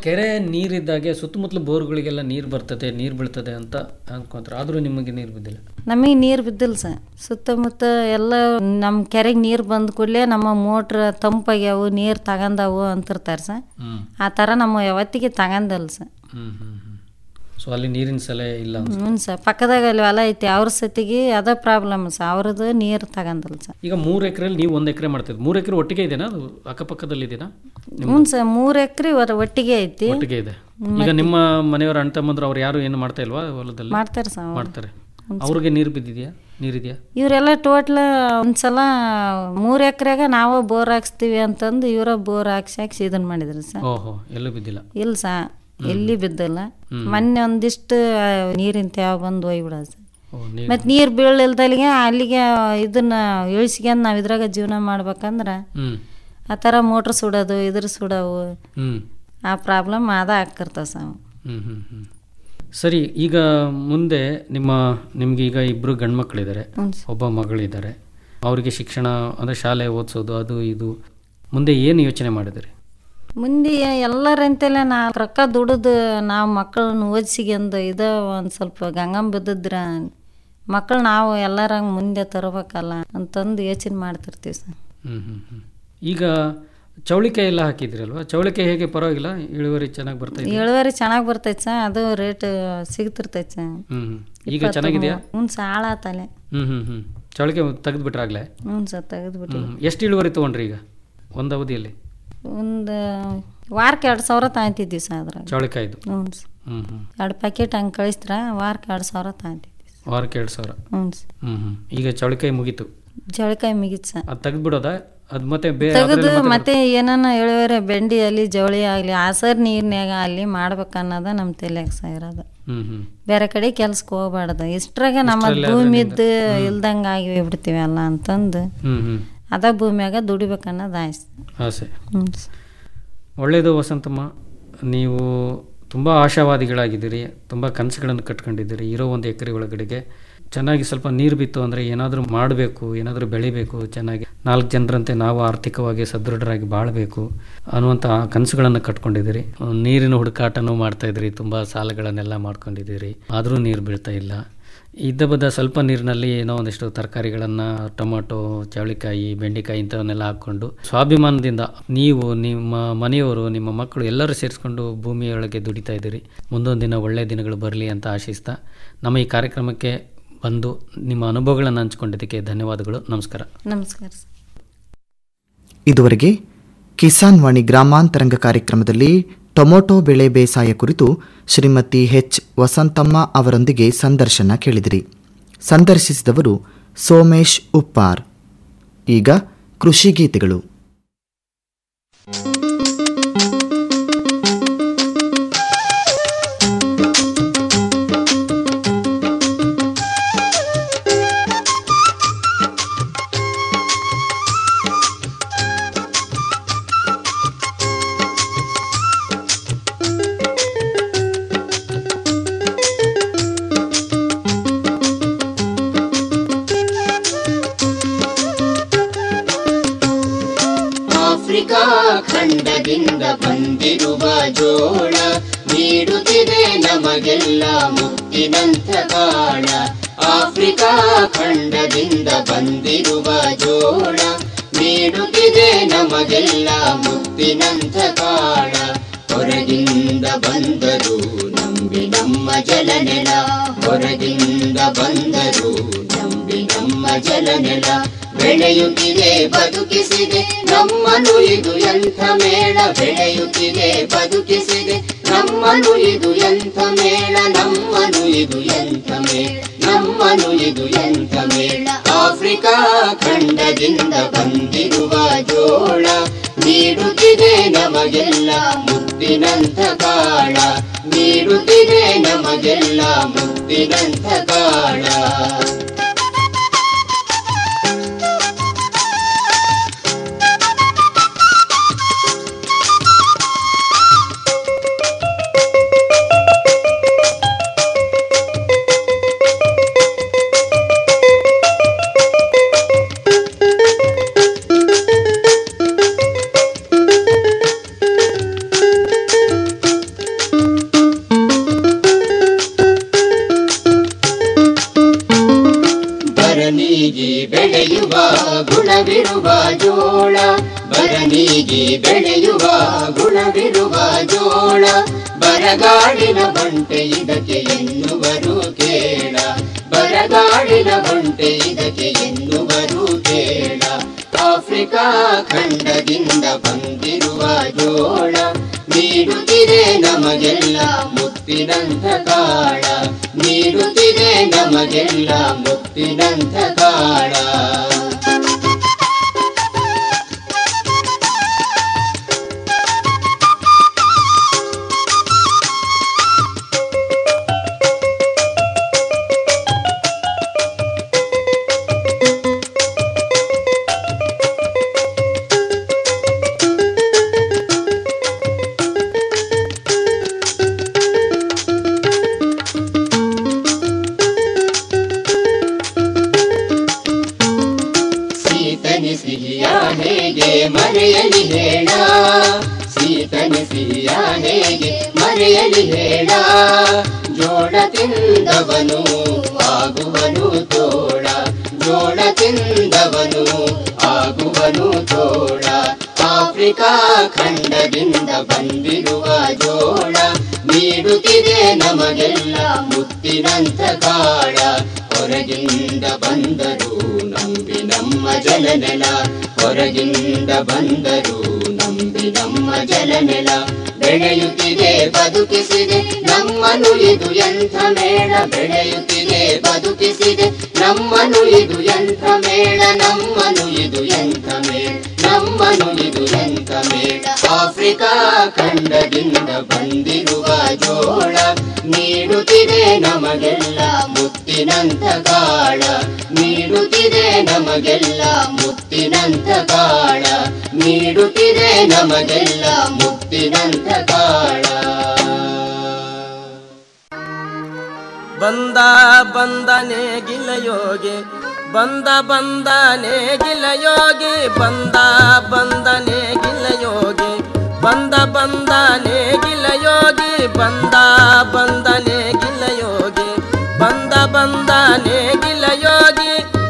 ಕೆರೆ ನೀರಿದ್ದಾಗೆ ಸುತ್ತಮುತ್ತಲು ಬೋರ್ಗಳಿಗೆಲ್ಲ ನೀರು ಬರ್ತದೆ ನೀರು ಬೀಳ್ತದೆ ಅಂತ ಅನ್ಕೊಂತಾರೆ ಆದರೂ ನಿಮಗೆ ನೀರು ಬಿದ್ದಿಲ್ಲ ನಮಗೆ ನೀರು ಬಿದ್ದಿಲ್ಲ ಸರ್ ಸುತ್ತಮುತ್ತ ಎಲ್ಲ ನಮ್ಮ ಕೆರೆಗೆ ನೀರು ಬಂದ ಕೂಡಲೇ ನಮ್ಮ ಮೋಟ್ರ್ ತಂಪಾಗ್ಯಾವು ನೀರು ತಗೊಂಡವು ಅಂತಿರ್ತಾರೆ ಸರ್ ಹ್ಞೂ ಆ ಥರ ನಮ್ಮ ಯಾವತ್ತಿಗೆ ತಗೊಂಡಲ್ಲ ಸರ್ ಹ್ಞೂ ಹ್ಞೂ ಹ್ಞೂ ಸೊ ಅಲ್ಲಿ ನೀರಿನ ಸಲಹೆ ಇಲ್ಲ ಅನ್ಸುತ್ತೆ. ಹ್ಞೂ ಸರ್ ಪಕ್ಕದಾಗ ಅಲ್ಲಿ ಹೊಲ ಐತಿ ಅವ್ರ ಸತಿಗೆ ಅದ ಪ್ರಾಬ್ಲಮ್ ಸರ್ ಅವ್ರದ್ದು ನೀರು ತಗೊಂಡಲ್ಲ ಸರ್ ಈಗ ಮೂರು ಎಕರೆಯಲ್ಲಿ ನೀವು ಒಂದು ಎಕರೆ ಮಾಡ್ತಿದ್ದು ಮೂರು ಎಕರೆ ಒಟ್ಟಿಗೆ ಇದೆನಾ ಅದು ಅಕ್ಕಪಕ್ಕದಲ್ಲಿ ಇದೆನಾ ಹ್ಞೂ ಸರ್ ಮೂರು ಎಕರೆ ಒಟ್ಟಿಗೆ ಐತಿ ಒಟ್ಟಿಗೆ ಇದೆ ಈಗ ನಿಮ್ಮ ಮನೆಯವರ ಅಣ್ಣ ತಮ್ಮಂದ್ರು ಅವ್ರು ಯಾರು ಏನು ಮಾಡ್ತಾ ಇಲ್ವಾ ಹೊಲದಲ್ಲಿ ಮಾಡ್ತಾರೆ ಸರ್ ಅವ್ರು. ಮಾಡ್ತಾರೆ ಅವ್ರಿಗೆ ನೀರು ಬಿದ್ದಿದೆಯಾ ನೀರಿದೆಯಾ ಇವರೆಲ್ಲ ಟೋಟ್ಲ್ ಒಂದ್ಸಲ ಮೂರು ಎಕರೆಗ ನಾವು ಬೋರ್ ಹಾಕ್ಸ್ತೀವಿ ಅಂತಂದು ಇವರ ಬೋರ್ ಹಾಕ್ಸಿ ಹಾಕ್ಸಿ ಇದನ್ನ ಮಾಡಿದ್ರು ಸರ್ ಓಹೋ ಎಲ್ಲೂ ಬಿದ್ದಿಲ್ಲ ಇಲ್ಲ ಸಾ ಎಲ್ಲಿ ಬಿದ್ದಿಲ್ಲ ಮೊನ್ನೆ ಒಂದಿಷ್ಟು ನೀರಿನ ತ್ಯಾವ ಬಂದು ಒಯ್ಬಿಡೋದು ಸರ್ ಓ ನೀರು ಮತ್ತು ನೀರು ಬೀಳಿಲ್ದಲ್ಲಿಗೆ ಅಲ್ಲಿಗೆ ಇದನ್ನ ಇಳಿಸ್ಕೊಂಡು ನಾವು ಇದ್ರಾಗ ಜೀವನ ಮಾಡ್ಬೇಕಂದ್ರೆ ಹ್ಞೂ ಆ ಥರ ಮೋಟ್ರ್ ಸುಡೋದು ಇದ್ರ ಸುಡೋವು ಹ್ಞೂ ಆ ಪ್ರಾಬ್ಲಮ್ ಅದ ಆಗ್ತಿರ್ತಾವ ಸರ್ ಹ್ಞೂ ಹ್ಞೂ ಹ್ಞೂ ಸರಿ ಈಗ ಮುಂದೆ ನಿಮ್ಮ ನಿಮ್ಗೆ ಈಗ ಇಬ್ಬರು ಗಂಡು ಮಕ್ಕಳಿದ್ದಾರೆ ಹ್ಞೂ ಸರ್ ಒಬ್ಬ ಮಗಳಿದ್ದಾರೆ ಅವರಿಗೆ ಶಿಕ್ಷಣ ಅಂದರೆ ಶಾಲೆ ಓದಿಸೋದು ಅದು ಇದು ಮುಂದೆ ಏನು ಯೋಚನೆ ಮಾಡಿದ್ರಿ ಮುಂದೆ ಎಲ್ಲರಂತೆಲ್ಲ ನಾ ರೊಕ್ಕ ದುಡಿದು ನಾವು ಮಕ್ಕಳನ್ನ ಓದಿಸಿಗೆಂದು ಇದ ಒಂದು ಸ್ವಲ್ಪ ಗಂಗಮ್ಮ ಬಿದ್ದಿದ್ರ ಮಕ್ಕಳು ನಾವು ಎಲ್ಲರಂಗೆ ಮುಂದೆ ತರಬೇಕಲ್ಲ ಅಂತಂದು ಯೋಚನೆ ಮಾಡ್ತಿರ್ತೀವಿ ಸರ್ ಹ್ಞೂ ಹ್ಞೂ ಹ್ಞೂ ಈಗ ಚೌಳಿಕಾಯಿ ಎಲ್ಲ ಹಾಕಿದ್ರಲ್ವಾ ಚೌಳಿಕಾಯಿ ಹೇಗೆ ಪರವಾಗಿಲ್ಲ ಇಳುವರಿ ಚೆನ್ನಾಗಿ ಬರ್ತಾ ಇದೆ ಇಳುವರಿ ಚೆನ್ನಾಗಿ ಬರ್ತೈತೆ ಸರ್ ಅದು ರೇಟ್ ಸಿಗ್ತಿರ್ತೈತೆ ಸರ್ ಹ್ಞೂ ಹ್ಞೂ ಈಗ ಚೆನ್ನಾಗಿದೆಯಾ ಹ್ಞೂ ಸರ್ ಹಾಳಾತಲೆ ಹ್ಞೂ ಹ್ಞೂ ಹ್ಞೂ ಚೌಳಿಕಾಯಿ ತೆಗೆದುಬಿಟ್ರಾಗಲೇ ಹ್ಞೂ ಸರ್ ತೆಗೆದ್ಬಿಟ್ಟು ಹ್ಞೂ ಎಷ್ಟು ಇಳುವರಿ ತೊಗೊಂಡ್ರಿ ಈಗ ಒಂದು ಅವಧಿಯಲ್ಲಿ ಒಂದು ವಾರಕ್ಕೆ ಎರಡು ಸಾವಿರ ತಗೊಂತಿದ್ವಿ ಸರ್ ಅದ್ರಾಗ ಚೌಳಿಕಾಯ್ದು ಹ್ಞೂ ಸರ್ ಹ್ಞೂ ಹ್ಞೂ ಎರಡು ಪ್ಯಾಕೆಟ್ ಹಂಗೆ ಕಳಿಸ್ತ್ರ ವಾರಕ್ಕೆ ಎರಡು ಸಾವಿರ ತಗೊಂತಿದ್ವಿ ವಾರಕ್ಕೆ ಎರಡು ಸಾವಿರ ಹ್ಞೂ ಸರ್ ಹ್ಞೂ ಹ್ಞೂ ಈಗ ಚೌಳಿಕಾಯಿ ಮುಗೀತು ಜವಳಿಕಾಯಿ ಮುಗೀತು ಸರ್ ಅದು ತೆಗೆದ್ಬಿಡೋದಾ ಅದು ಮತ್ತೆ ಬೇರೆ ತೆಗೆದು ಮತ್ತೆ ಏನಾನ ಇಳುವರಿ ಬೆಂಡಿ ಅಲ್ಲಿ ಜವಳಿ ಆಗಲಿ ಆಸರ್ ನೀರ್ನ್ಯಾಗ ಅಲ್ಲಿ ಮಾಡ್ಬೇಕನ್ನೋದ ನಮ್ಮ ತಲೆಯಾಗ ಸಹ ಇರೋದು ಹ್ಞೂ ಹ್ಞೂ ಬೇರೆ ಕಡೆ ಕೆಲ್ಸಕ್ಕೆ ಹೋಗ್ಬಾರ್ದು ಇಷ್ಟ್ರಾಗ ನಮ್ಮ ಭೂಮಿದ್ದು ಇಲ್ದಂಗೆ ಆಗಿ ಬಿಡ್ತೀವಿ ಅಲ್ಲ ಅಂತಂದು ಹ್ಞೂ ಹ್ಞೂ ಅದ ಭೂಮಿಯಾಗ ದುಡಿಬೇಕನ್ನೋದು ಆಯ್ತು ಆಸೆ ಹ್ಞೂ ಒಳ್ಳೆಯದು ವಸಂತಮ್ಮ ನೀವು ತುಂಬ ಆಶಾವಾದಿಗಳಾಗಿದ್ದೀರಿ ತುಂಬ ಕನಸುಗಳನ್ನು ಕಟ್ಕೊಂಡಿದ್ದೀರಿ ಇರೋ ಒಂದು ಎಕರೆ ಒಳಗಡೆಗೆ ಚೆನ್ನಾಗಿ ಸ್ವಲ್ಪ ನೀರು ಬಿತ್ತು ಅಂದರೆ ಏನಾದರೂ ಮಾಡಬೇಕು ಏನಾದರೂ ಬೆಳಿಬೇಕು ಚೆನ್ನಾಗಿ ನಾಲ್ಕು ಜನರಂತೆ ನಾವು ಆರ್ಥಿಕವಾಗಿ ಸದೃಢರಾಗಿ ಬಾಳಬೇಕು ಅನ್ನುವಂಥ ಕನಸುಗಳನ್ನು ಕಟ್ಕೊಂಡಿದ್ದೀರಿ ಅಹ್, ನೀರಿನ ಹುಡುಕಾಟನೂ ಮಾಡ್ತಾ ಇದ್ದೀರಿ ತುಂಬ ಸಾಲಗಳನ್ನೆಲ್ಲ ಮಾಡ್ಕೊಂಡಿದ್ದೀರಿ ಆದರೂ ನೀರು ಬೀಳ್ತಾ ಇಲ್ಲ ಇದ್ದ ಬದ್ದ ಸ್ವಲ್ಪ ನೀರಿನಲ್ಲಿ ಏನೋ ಒಂದಿಷ್ಟು ತರಕಾರಿಗಳನ್ನು ಟೊಮೊಟೊ ಚವಳಿಕಾಯಿ ಬೆಂಡೆಕಾಯಿ ಇಂಥವನ್ನೆಲ್ಲ ಹಾಕ್ಕೊಂಡು ಸ್ವಾಭಿಮಾನದಿಂದ ನೀವು ನಿಮ್ಮ ಮನೆಯವರು ನಿಮ್ಮ ಮಕ್ಕಳು ಎಲ್ಲರೂ ಸೇರಿಸ್ಕೊಂಡು ಭೂಮಿಯೊಳಗೆ ದುಡಿತಾ ಇದ್ದೀರಿ ಮುಂದೊಂದು ದಿನ ಒಳ್ಳೆಯ ದಿನಗಳು ಬರಲಿ ಅಂತ ಆಶಿಸ್ತಾ ನಮ್ಮ ಈ ಕಾರ್ಯಕ್ರಮಕ್ಕೆ ಬಂದು ನಿಮ್ಮ ಅನುಭವಗಳನ್ನು ಹಂಚ್ಕೊಂಡಿದ್ದಕ್ಕೆ ಧನ್ಯವಾದಗಳು ನಮಸ್ಕಾರ ನಮಸ್ಕಾರ ಸರ್ ಇದುವರೆಗೆ ಕಿಸಾನ್ ವಾಣಿ ಗ್ರಾಮಾಂತರಂಗ ಕಾರ್ಯಕ್ರಮದಲ್ಲಿ ಟೊಮೊಟೊ ಬೆಳೆ ಬೇಸಾಯ ಕುರಿತು ಶ್ರೀಮತಿ ಎಚ್ ವಸಂತಮ್ಮ ಅವರೊಂದಿಗೆ ಸಂದರ್ಶನ ಕೇಳಿದಿರಿ ಸಂದರ್ಶಿಸಿದವರು ಸೋಮೇಶ್ ಉಪ್ಪಾರ್ ಈಗ ಕೃಷಿ ಗೀತೆಗಳು ಆಫ್ರಿಕಾ ಖಂಡದಿಂದ ಬಂದಿರುವ ಜೋಳ ನೀಡುತ್ತಿದೆ ನಮಗೆಲ್ಲ ಮುತ್ತಿನಂಥ ಕಾಳ ಆಫ್ರಿಕಾ ಖಂಡದಿಂದ ಬಂದಿರುವ ಜೋಳ ನೀಡುತ್ತಿದೆ ನಮಗೆಲ್ಲ ಮುತ್ತಿನಂಥ ಕಾಳ ಹೊರಗಿಂದ ಬಂದರು ನಂಬಿ ನಮ್ಮ ಜಲನೆಲ ಹೊರಗಿಂದ ಬಂದರು ನಂಬಿ ನಮ್ಮ ಜಲನೆಲ ಬೆಳೆಯುತ್ತಿದೆ ಬದುಕಿಸಿದೆ ನಮ್ಮನು ಇದು ಎಂಥ ಮೇಳ ಬೆಳೆಯುತ್ತಿದೆ ಬದುಕಿಸಿದೆ ನಮ್ಮನು ಇದು ಎಂಥ ಮೇಳ ನಮ್ಮನು ಇದು ಎಂಥ ಮೇಳ ನಮ್ಮನು ಇದು ಎಂಥ ಮೇಳ ಆಫ್ರಿಕಾ ಖಂಡದಿಂದ ಬಂದಿರುವ ಜೋಳ ನೀಡುತ್ತಿದೆ ನಮಗೆಲ್ಲ ಮುತ್ತಿನಂಥ ಕಾಳ ನೀಡುತ್ತಿದೆ ನಮಗೆಲ್ಲ ಮುತ್ತಿನಂಥ ಕಾಳ ಗುಣವಿರುವ ಜೋಳ ಬರನೀಗಿ ಬೆಳೆಯುವ ಗುಣವಿರುವ ಜೋಳ ಬರಗಾಡಿನ ಬಂಟೆ ಇದಕ್ಕೆ ಎನ್ನುವರು ಕೇಳ ಬರಗಾಡಿನ ಬಂಟೆ ಇದಕ್ಕೆ ಎನ್ನುವರು ಕೇಳ ಆಫ್ರಿಕಾ ಖಂಡದಿಂದ ಬಂದಿರುವ ಜೋಳ ನೀಡುತ್ತಿದೆ ನಮಗೆಲ್ಲ ಮುತ್ತಿನಂಥ ಕಾಳ ನೀಡುತ್ತಿದೆ ನಮಗೆಲ್ಲ ಮುತ್ತಿನಂಥ ಕಾಳ ಸೀತನಿ ಸಿಹಿಯ ಹೇಗೆ ಮರೆಯಲಿ ಹೇಳ ಸೀತನಿ ಸಿಹಿಯ ಹೇಗೆ ಮರೆಯಲಿ ಹೇಳ ಜೋಳ ತಿಂದವನು ಆಗುವನು ತೋಳ ಜೋಳ ತಿಂದವನು ಆಗುವನು ತೋಳ ಆಫ್ರಿಕಾ ಖಂಡದಿಂದ ಬಂದಿರುವ ಜೋಳ ನೀಡುತ್ತಿದೆ ನಮಗೆಲ್ಲ ಮುತ್ತಿನಂಥ ಕಾಳ ಹೊರಗಿಂದ ಬಂದರು ನಂಬಿ ನಮ್ಮ ಜಲನೆಲ ಹೊರಗಿಂದ ಬಂದರು ನಂಬಿ ನಮ್ಮ ಜಲನೆಲ ಬೆಳೆಯುತ್ತಿದೆ ಬದುಕಿಸಿದೆ ನಮ್ಮನು ಇದು ಎಂಥ ಮೇಳ ಬೆಳೆಯುತ್ತಿದೆ ಬದುಕಿಸಿದೆ ನಮ್ಮನು ಇದು ಎಂಥ ಮೇಳ ನಮ್ಮನು ಇದು ಎಂಥ ಮೇಳ ನಮ್ಮನು ಇದು ಎಂಥ ಮೇಳ ಆಫ್ರಿಕಾ ಖಂಡದಿಂದ ಬಂದಿರುವ ಜೋಳ ನೀಡುತ್ತಿದೆ ನಮಗೆಲ್ಲ ಮುತ್ತಿನಂಥ ಕಾಳ ನೀಡುತ್ತಿದೆ ನಮಗೆಲ್ಲ ಮುತ್ತಿನಂಥ ಕಾಳ ನೀಡುತ್ತಿದೆ ನಮಗೆಲ್ಲ ಮುತ್ತಿನಂಥ ಕಾಳ ಬಂದ ಬಂದನೆ ಗಿಲಯೋಗಿ ಬಂದ ಬಂದನೆ ಗಿಲಯೋಗಿ ಬಂದ ಬಂದನೆ ಗಿಲಯೋಗಿ ಬಂದ ಬಂದನೆ ಗಿಲಯೋಗಿ ಬಂದ ಬಂದನೆ ಗಿಲಯೋಗಿ ಬಂದ ಬಂದನೆ ಗಿಲಯೋಗಿ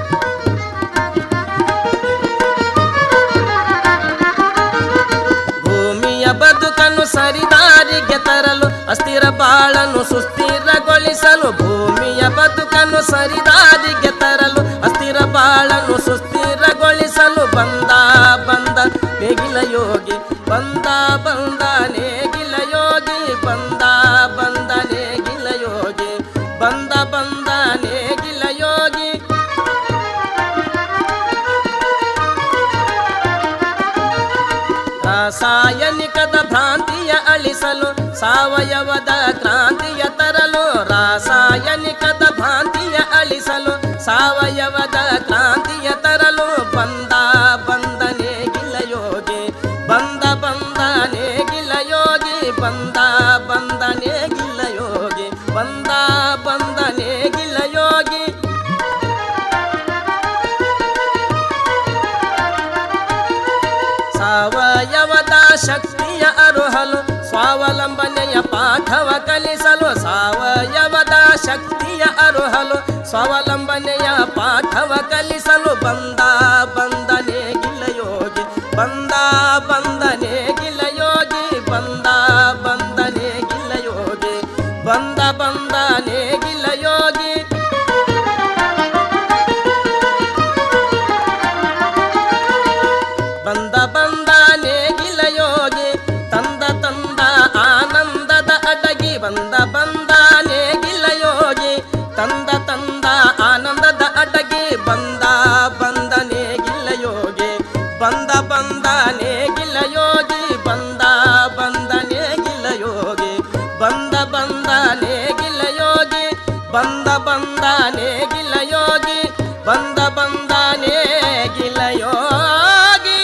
ಭೂಮಿಯ ಬದುಕನ್ನು ಸರಿದಾರಿಗೆ ತರಲು ಅಸ್ಥಿರ ಬಾಳನ್ನು ಸುಸ್ಥಿರಗೊಳಿಸಲು ಭೂಮಿಯ ಬದುಕನ್ನು ಸರಿದಾರಿಗೆ ತರಲು ಅಸ್ಥಿರ ಬಾಳನ್ನು ಸುಸ್ಥಿರಗೊಳಿಸಲು ಬಂದ ಬಂದ ನೇಗಿಲ ಯೋಗಿ ಬಂದ ಬಂದ ನೇಗಿಲ ಯೋಗಿ ಬಂದ ಬಂದ ನೇಗಿಲ ಯೋಗಿ ಬಂದ ಬಂದ ನೇಗಿಲ ಯೋಗಿ ರಾಸಾಯನಿಕದ ಭ್ರಾಂತಿಯ ಅಳಿಸಲು ಸಾವಯವದ ಕ್ರಾಂತಿಯ ತರಲು ರಾಸಾಯನಿಕದ ಭ್ರಾಂತಿಯ ಅಳಿಸಲು ಸಾವಯವದ ಕ್ರಾಂತಿಯ ತರಲು ಬಂದ ಬಂದನೆ ಗಿಲಯೋಗಿ ಬಂದ ಬಂದನೆ ಗಿಲಯೋಗಿ ಬಂದ ಬಂದನೆ ಗಿಲಯೋಗಿ ಬಂದ ಬಂದನೆ ಗಿಲಯೋಗಿ ಸಾವಯವದ ಶಕ್ತಿಯ ಅರುಹಲು ಸ್ವಾವಲಂಬನೆಯ ಪಾಠವ ಕಲಿಸಲು ಸಾವಯವದ ಶಕ್ತಿಯ ಅರುಹಲು ಸ್ವಾವಲಂಬನೆಯ ಪಾಠವ ಕಲಿಸಲು ಬಂದ ಬಂದನೆ ಗಿಲಯೋಗಿ ಬಂದ ಬಂದನೆ ಗಿಲಯೋಗಿ ಬಂದ ಬಂದನೆ ಗಿಲಯೋಗಿ ಬಂದ ಬಂದನೆ ಗಿಲಯೋಗಿ ಬಂದ ಬಂದ ನೇಗಿಲ ಯೋಗಿ ತಂದ ತಂದ ಆನಂದದ ಅಡಗಿ ಬಂದ ಬಂದ ನೇಗಿಲ ಯೋಗಿ ತಂದ ತಂದ ಆನಂದದ ಅಡಗಿ ಬಂದ ಬಂದ ನೇಗಿಲ ಯೋಗಿ ಬಂದ ಬಂದ ನೇಗಿಲ ಯೋಗಿ ಬಂದ ಬಂದ ನೇಗಿಲ ಯೋಗಿ ಬಂದ ಬಂದ ನೇಗಿಲ ಯೋಗಿ ಬಂದ ಬಂದ ನೇಗಿಲ ಯೋಗಿ ಬಂದ ಬಂದ ನೇಗಿಲ ಯೋಗಿ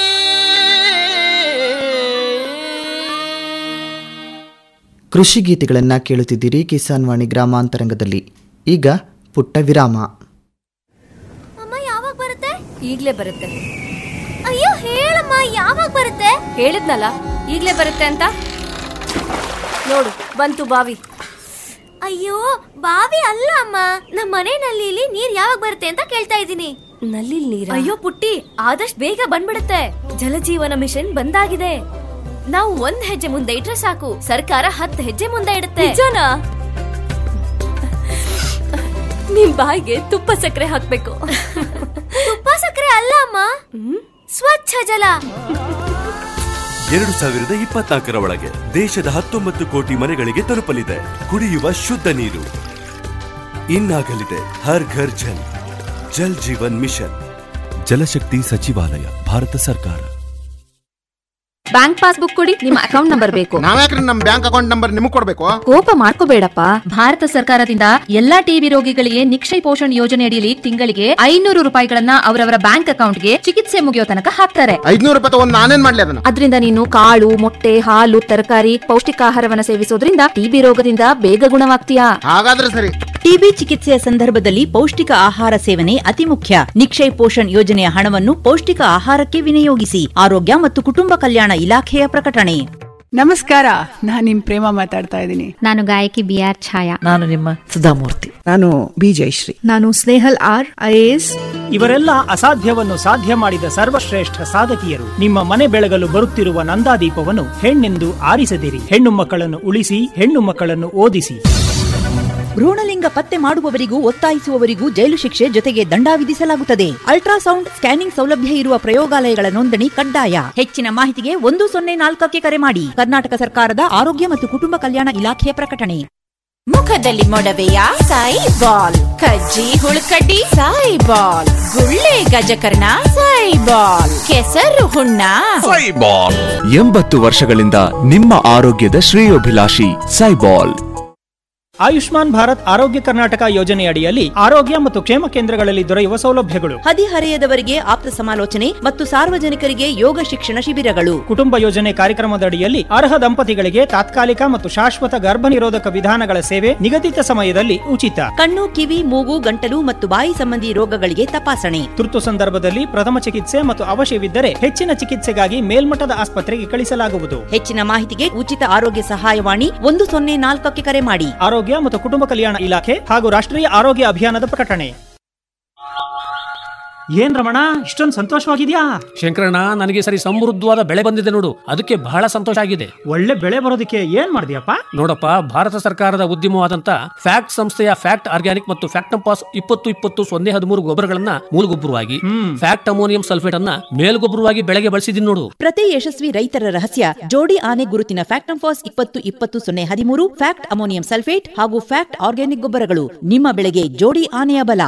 ಕೃಷಿ ಗೀತೆಗಳನ್ನು ಕೇಳುತ್ತಿದ್ದೀರಿ ಕಿಸಾನ್ ವಾಣಿ ಗ್ರಾಮಾಂತರಂಗದಲ್ಲಿ ಈಗ ಪುಟ್ಟ ವಿರಾಮ ಅಮ್ಮ ಯಾವಾಗ ಬರುತ್ತೆ ಈಗ್ಲೇ ಬರುತ್ತೆ ಅಯ್ಯೋ ಹೇಳಮ್ಮ ಯಾವಾಗ ಬರುತ್ತೆ ಹೇಳಿದ್ನಲ್ಲ ಈಗ್ಲೇ ಬರುತ್ತೆ ಅಂತ ನೋಡು ಬಂತು ಬಾವಿ ಅಯ್ಯೋ ಬಾವಿ ಅಲ್ಲ ಅಮ್ಮ ನಮ್ಮ ಮನೆ ನಲ್ಲಿಲಿ ನೀರ್ ಯಾವಾಗ ಬರುತ್ತೆ ಅಂತ ಕೇಳ್ತಾ ಇದ್ದೀನಿ ನಲ್ಲಿ ನೀರ ಅಯ್ಯೋ ಪುಟ್ಟಿ ಆದಷ್ಟು ಬೇಗ ಬಂದ್ಬಿಡುತ್ತೆ ಜಲಜೀವನ ಮಿಷನ್ ಬಂದಾಗಿದೆ ನಾವು ಒಂದ್ ಹೆಜ್ಜೆ ಮುಂದೆ ಇಟ್ರೆ ಸಾಕು ಸರ್ಕಾರ ಹತ್ತು ಹೆಜ್ಜೆ ಮುಂದೆ ಇಡುತ್ತೆ ನಿಜನಾ ನಿಮ್ ಬಾಯಿಗೆ ತುಪ್ಪ ಸಕ್ಕರೆ ಹಾಕ್ಬೇಕು ತುಪ್ಪ ಸಕ್ಕರೆ ಅಲ್ಲ ಅಮ್ಮ ಸ್ವಚ್ಛ ಜಲ ಎರಡು ಸಾವಿರದ ಇಪ್ಪತ್ನಾಲ್ಕರ ಒಳಗೆ ದೇಶದ ಹತ್ತೊಂಬತ್ತು ಕೋಟಿ ಮನೆಗಳಿಗೆ ತಲುಪಲಿದೆ ಕುಡಿಯುವ ಶುದ್ಧ ನೀರು ಇನ್ನಾಗಲಿದೆ ಹರ್ ಘರ್ ಜಲ್ ಜಲ್ ಜೀವನ್ ಮಿಷನ್ ಜಲಶಕ್ತಿ ಸಚಿವಾಲಯ ಭಾರತ ಸರ್ಕಾರ ಬ್ಯಾಂಕ್ ಪಾಸ್ಬುಕ್ ಕೊಡಿ ನಿಮ್ಮ ಅಕೌಂಟ್ ನಂಬರ್ ಬೇಕು ನಾವ್ಯಾಕ್ರಿ ನಮ್ ಬ್ಯಾಂಕ್ ಅಕೌಂಟ್ ನಂಬರ್ ನಿಮಗ್ ಕೊಡ್ಬೇಕು ಕೋಪ ಮಾಡ್ಕೋಬೇಡಪ್ಪ ಭಾರತ ಸರ್ಕಾರದಿಂದ ಎಲ್ಲಾ ಟಿಬಿ ರೋಗಿಗಳಿಗೆ ನಿಕ್ಷಯ ಪೋಷಣ್ ಯೋಜನೆ ಅಡಿಯಲ್ಲಿ ತಿಂಗಳಿಗೆ ಐನೂರು ರೂಪಾಯಿಗಳನ್ನ ಅವರವರ ಬ್ಯಾಂಕ್ ಅಕೌಂಟ್ಗೆ ಚಿಕಿತ್ಸೆ ಮುಗಿಯೋ ತನಕ ಹಾಕ್ತಾರೆ ಐದ್ನೂರು ರೂಪಾಯಿ ತಗೊಂಡ್ ನಾನೇನ್ ಮಾಡ್ಲಿ ಅದನ್ನ ಅದರಿಂದ ನೀನು ಕಾಳು ಮೊಟ್ಟೆ ಹಾಲು ತರಕಾರಿ ಪೌಷ್ಟಿಕಾಹಾರವನ್ನ ಸೇವಿಸೋದ್ರಿಂದ ಟಿಬಿ ರೋಗದಿಂದ ಬೇಗ ಗುಣವಾಗ್ತೀಯಾ ಹಾಗಾದ್ರೆ ಸರಿ ಟಿಬಿ ಚಿಕಿತ್ಸೆಯ ಸಂದರ್ಭದಲ್ಲಿ ಪೌಷ್ಟಿಕ ಆಹಾರ ಸೇವನೆ ಅತಿ ಮುಖ್ಯ ನಿಕ್ಷಯ್ ಪೋಷಣ್ ಯೋಜನೆಯ ಹಣವನ್ನು ಪೌಷ್ಟಿಕ ಆಹಾರಕ್ಕೆ ವಿನಿಯೋಗಿಸಿ ಆರೋಗ್ಯ ಮತ್ತು ಕುಟುಂಬ ಕಲ್ಯಾಣ ಇಲಾಖೆಯ ಪ್ರಕಟಣೆ ನಮಸ್ಕಾರ ನಾನು ನಿಮ್ ಪ್ರೇಮ ಮಾತಾಡ್ತಾ ಇದ್ದೀನಿ ನಾನು ಗಾಯಕಿ ಬಿ ಆರ್ ಛಾಯಾ ನಾನು ನಿಮ್ಮ ಸುಧಾಮೂರ್ತಿ ನಾನು ಬಿ ಜಯಶ್ರೀ ನಾನು ಸ್ನೇಹಲ್ ಆರ್ ಐಎಎಸ್ ಇವರೆಲ್ಲ ಅಸಾಧ್ಯವನ್ನು ಸಾಧ್ಯ ಮಾಡಿದ ಸರ್ವಶ್ರೇಷ್ಠ ಸಾಧಕಿಯರು ನಿಮ್ಮ ಮನೆ ಬೆಳಗಲು ಬರುತ್ತಿರುವ ನಂದಾದೀಪವನ್ನು ಹೆಣ್ಣೆಂದು ಆರಿಸದಿರಿ ಹೆಣ್ಣು ಮಕ್ಕಳನ್ನು ಉಳಿಸಿ ಹೆಣ್ಣು ಮಕ್ಕಳನ್ನು ಓದಿಸಿ ಭ್ರೂಣಲಿಂಗ ಪತ್ತೆ ಮಾಡುವವರಿಗೂ ಒತ್ತಾಯಿಸುವವರಿಗೂ ಜೈಲು ಶಿಕ್ಷೆ ಜೊತೆಗೆ ದಂಡ ವಿಧಿಸಲಾಗುತ್ತದೆ ಅಲ್ಟ್ರಾಸೌಂಡ್ ಸ್ಕ್ಯಾನಿಂಗ್ ಸೌಲಭ್ಯ ಇರುವ ಪ್ರಯೋಗಾಲಯಗಳ ನೋಂದಣಿ ಕಡ್ಡಾಯ ಹೆಚ್ಚಿನ ಮಾಹಿತಿಗೆ ಒಂದು ಸೊನ್ನೆ ನಾಲ್ಕಕ್ಕೆ ಕರೆ ಮಾಡಿ ಕರ್ನಾಟಕ ಸರ್ಕಾರದ ಆರೋಗ್ಯ ಮತ್ತು ಕುಟುಂಬ ಕಲ್ಯಾಣ ಇಲಾಖೆಯ ಪ್ರಕಟಣೆ ಮುಖದಲ್ಲಿ ಮೊಡವೆಯ ಸಾಯಿ ಬಾಲ್ ಕಜ್ಜಿ ಹುಳುಕಡ್ಡಿ ಸಾಯಿ ಬಾಲ್ ಗುಳ್ಳೆ ಗಜಕರ್ಣ ಸಾಯಿ ಬಾಲ್ ಕೆಸರು ಹುಣ್ಣ ಸೈಬಾಲ್ ಎಂಬತ್ತು ವರ್ಷಗಳಿಂದ ನಿಮ್ಮ ಆರೋಗ್ಯದ ಶ್ರೇಯೋಭಿಲಾಷಿ ಸೈಬಾಲ್ ಆಯುಷ್ಮಾನ್ ಭಾರತ್ ಆರೋಗ್ಯ ಕರ್ನಾಟಕ ಯೋಜನೆ ಅಡಿಯಲ್ಲಿ ಆರೋಗ್ಯ ಮತ್ತು ಕ್ಷೇಮ ಕೇಂದ್ರಗಳಲ್ಲಿ ದೊರೆಯುವ ಸೌಲಭ್ಯಗಳು ಹದಿಹರೆಯದವರಿಗೆ ಆಪ್ತ ಸಮಾಲೋಚನೆ ಮತ್ತು ಸಾರ್ವಜನಿಕರಿಗೆ ಯೋಗ ಶಿಕ್ಷಣ ಶಿಬಿರಗಳು ಕುಟುಂಬ ಯೋಜನೆ ಕಾರ್ಯಕ್ರಮದ ಅಡಿಯಲ್ಲಿ ಅರ್ಹ ದಂಪತಿಗಳಿಗೆ ತಾತ್ಕಾಲಿಕ ಮತ್ತು ಶಾಶ್ವತ ಗರ್ಭ ನಿರೋಧಕ ವಿಧಾನಗಳ ಸೇವೆ ನಿಗದಿತ ಸಮಯದಲ್ಲಿ ಉಚಿತ ಕಣ್ಣು ಕಿವಿ ಮೂಗು ಗಂಟಲು ಮತ್ತು ಬಾಯಿ ಸಂಬಂಧಿ ರೋಗಗಳಿಗೆ ತಪಾಸಣೆ ತುರ್ತು ಸಂದರ್ಭದಲ್ಲಿ ಪ್ರಥಮ ಚಿಕಿತ್ಸೆ ಮತ್ತು ಅವಶ್ಯವಿದ್ದರೆ ಹೆಚ್ಚಿನ ಚಿಕಿತ್ಸೆಗಾಗಿ ಮೇಲ್ಮಟ್ಟದ ಆಸ್ಪತ್ರೆಗೆ ಕಳಿಸಲಾಗುವುದು ಹೆಚ್ಚಿನ ಮಾಹಿತಿಗೆ ಉಚಿತ ಆರೋಗ್ಯ ಸಹಾಯವಾಣಿ ಒಂದು ಸೊನ್ನೆ ನಾಲ್ಕಕ್ಕೆ ಕರೆ ಮಾಡಿ ಆರೋಗ್ಯ ಮತ್ತು ಕುಟುಂಬ ಕಲ್ಯಾಣ ಇಲಾಖೆ ಹಾಗೂ ರಾಷ್ಟ್ರೀಯ ಆರೋಗ್ಯ ಅಭಿಯಾನದ ಪ್ರಕಟಣೆ ಏನ್ ರಮಣ ಇಷ್ಟೊಂದು ಸಂತೋಷವಾಗಿದ್ಯಾ ಶಂಕರಣ್ಣ ನನಗೆ ಸರಿ ಸಮೃದ್ಧವಾದ ಬೆಳೆ ಬಂದಿದೆ ನೋಡು ಅದಕ್ಕೆ ಬಹಳ ಸಂತೋಷ ಆಗಿದೆ ಒಳ್ಳೆ ಬೆಳೆ ಬರೋದಕ್ಕೆ ಏನ್ ಮಾಡಿದ್ಯಪ್ಪ ನೋಡಪ್ಪ ಭಾರತ ಸರ್ಕಾರದ ಉದ್ಯಮವಾದಂತ ಫ್ಯಾಕ್ಟ್ ಸಂಸ್ಥೆಯ ಫ್ಯಾಕ್ಟ್ ಆರ್ಗ್ಯಾನಿಕ್ ಮತ್ತು ಫ್ಯಾಕ್ಟಂಪಾಸ್ ಇಪ್ಪತ್ತು ಇಪ್ಪತ್ತು ಸೊನ್ನೆ ಹದಿಮೂರು ಗೊಬ್ಬರಗಳನ್ನ ಮೂಲಗೊಬ್ಬರವಾಗಿ ಫ್ಯಾಕ್ಟ್ ಅಮೋನಿಯಂ ಸಲ್ಫೇಟ್ ಅನ್ನ ಮೇಲ್ಗೊಬ್ಬರವಾಗಿ ಬೆಳೆಗೆ ಬಳಸಿದೀನಿ ನೋಡು ಪ್ರತಿ ಯಶಸ್ವಿ ರೈತರ ರಹಸ್ಯ ಜೋಡಿ ಆನೆ ಗುರುತಿನ ಫ್ಯಾಕ್ಟಂಫಾಸ್ ಇಪ್ಪತ್ತು ಇಪ್ಪತ್ತು ಸೊನ್ನೆ ಹದಿಮೂರು ಫ್ಯಾಕ್ಟ್ ಅಮೋನಿಯಂ ಸಲ್ಫೇಟ್ ಹಾಗೂ ಫ್ಯಾಕ್ಟ್ ಆರ್ಗ್ಯಾನಿಕ್ ಗೊಬ್ಬರಗಳು ನಿಮ್ಮ ಬೆಳೆಗೆ ಜೋಡಿ ಆನೆಯ ಬಲ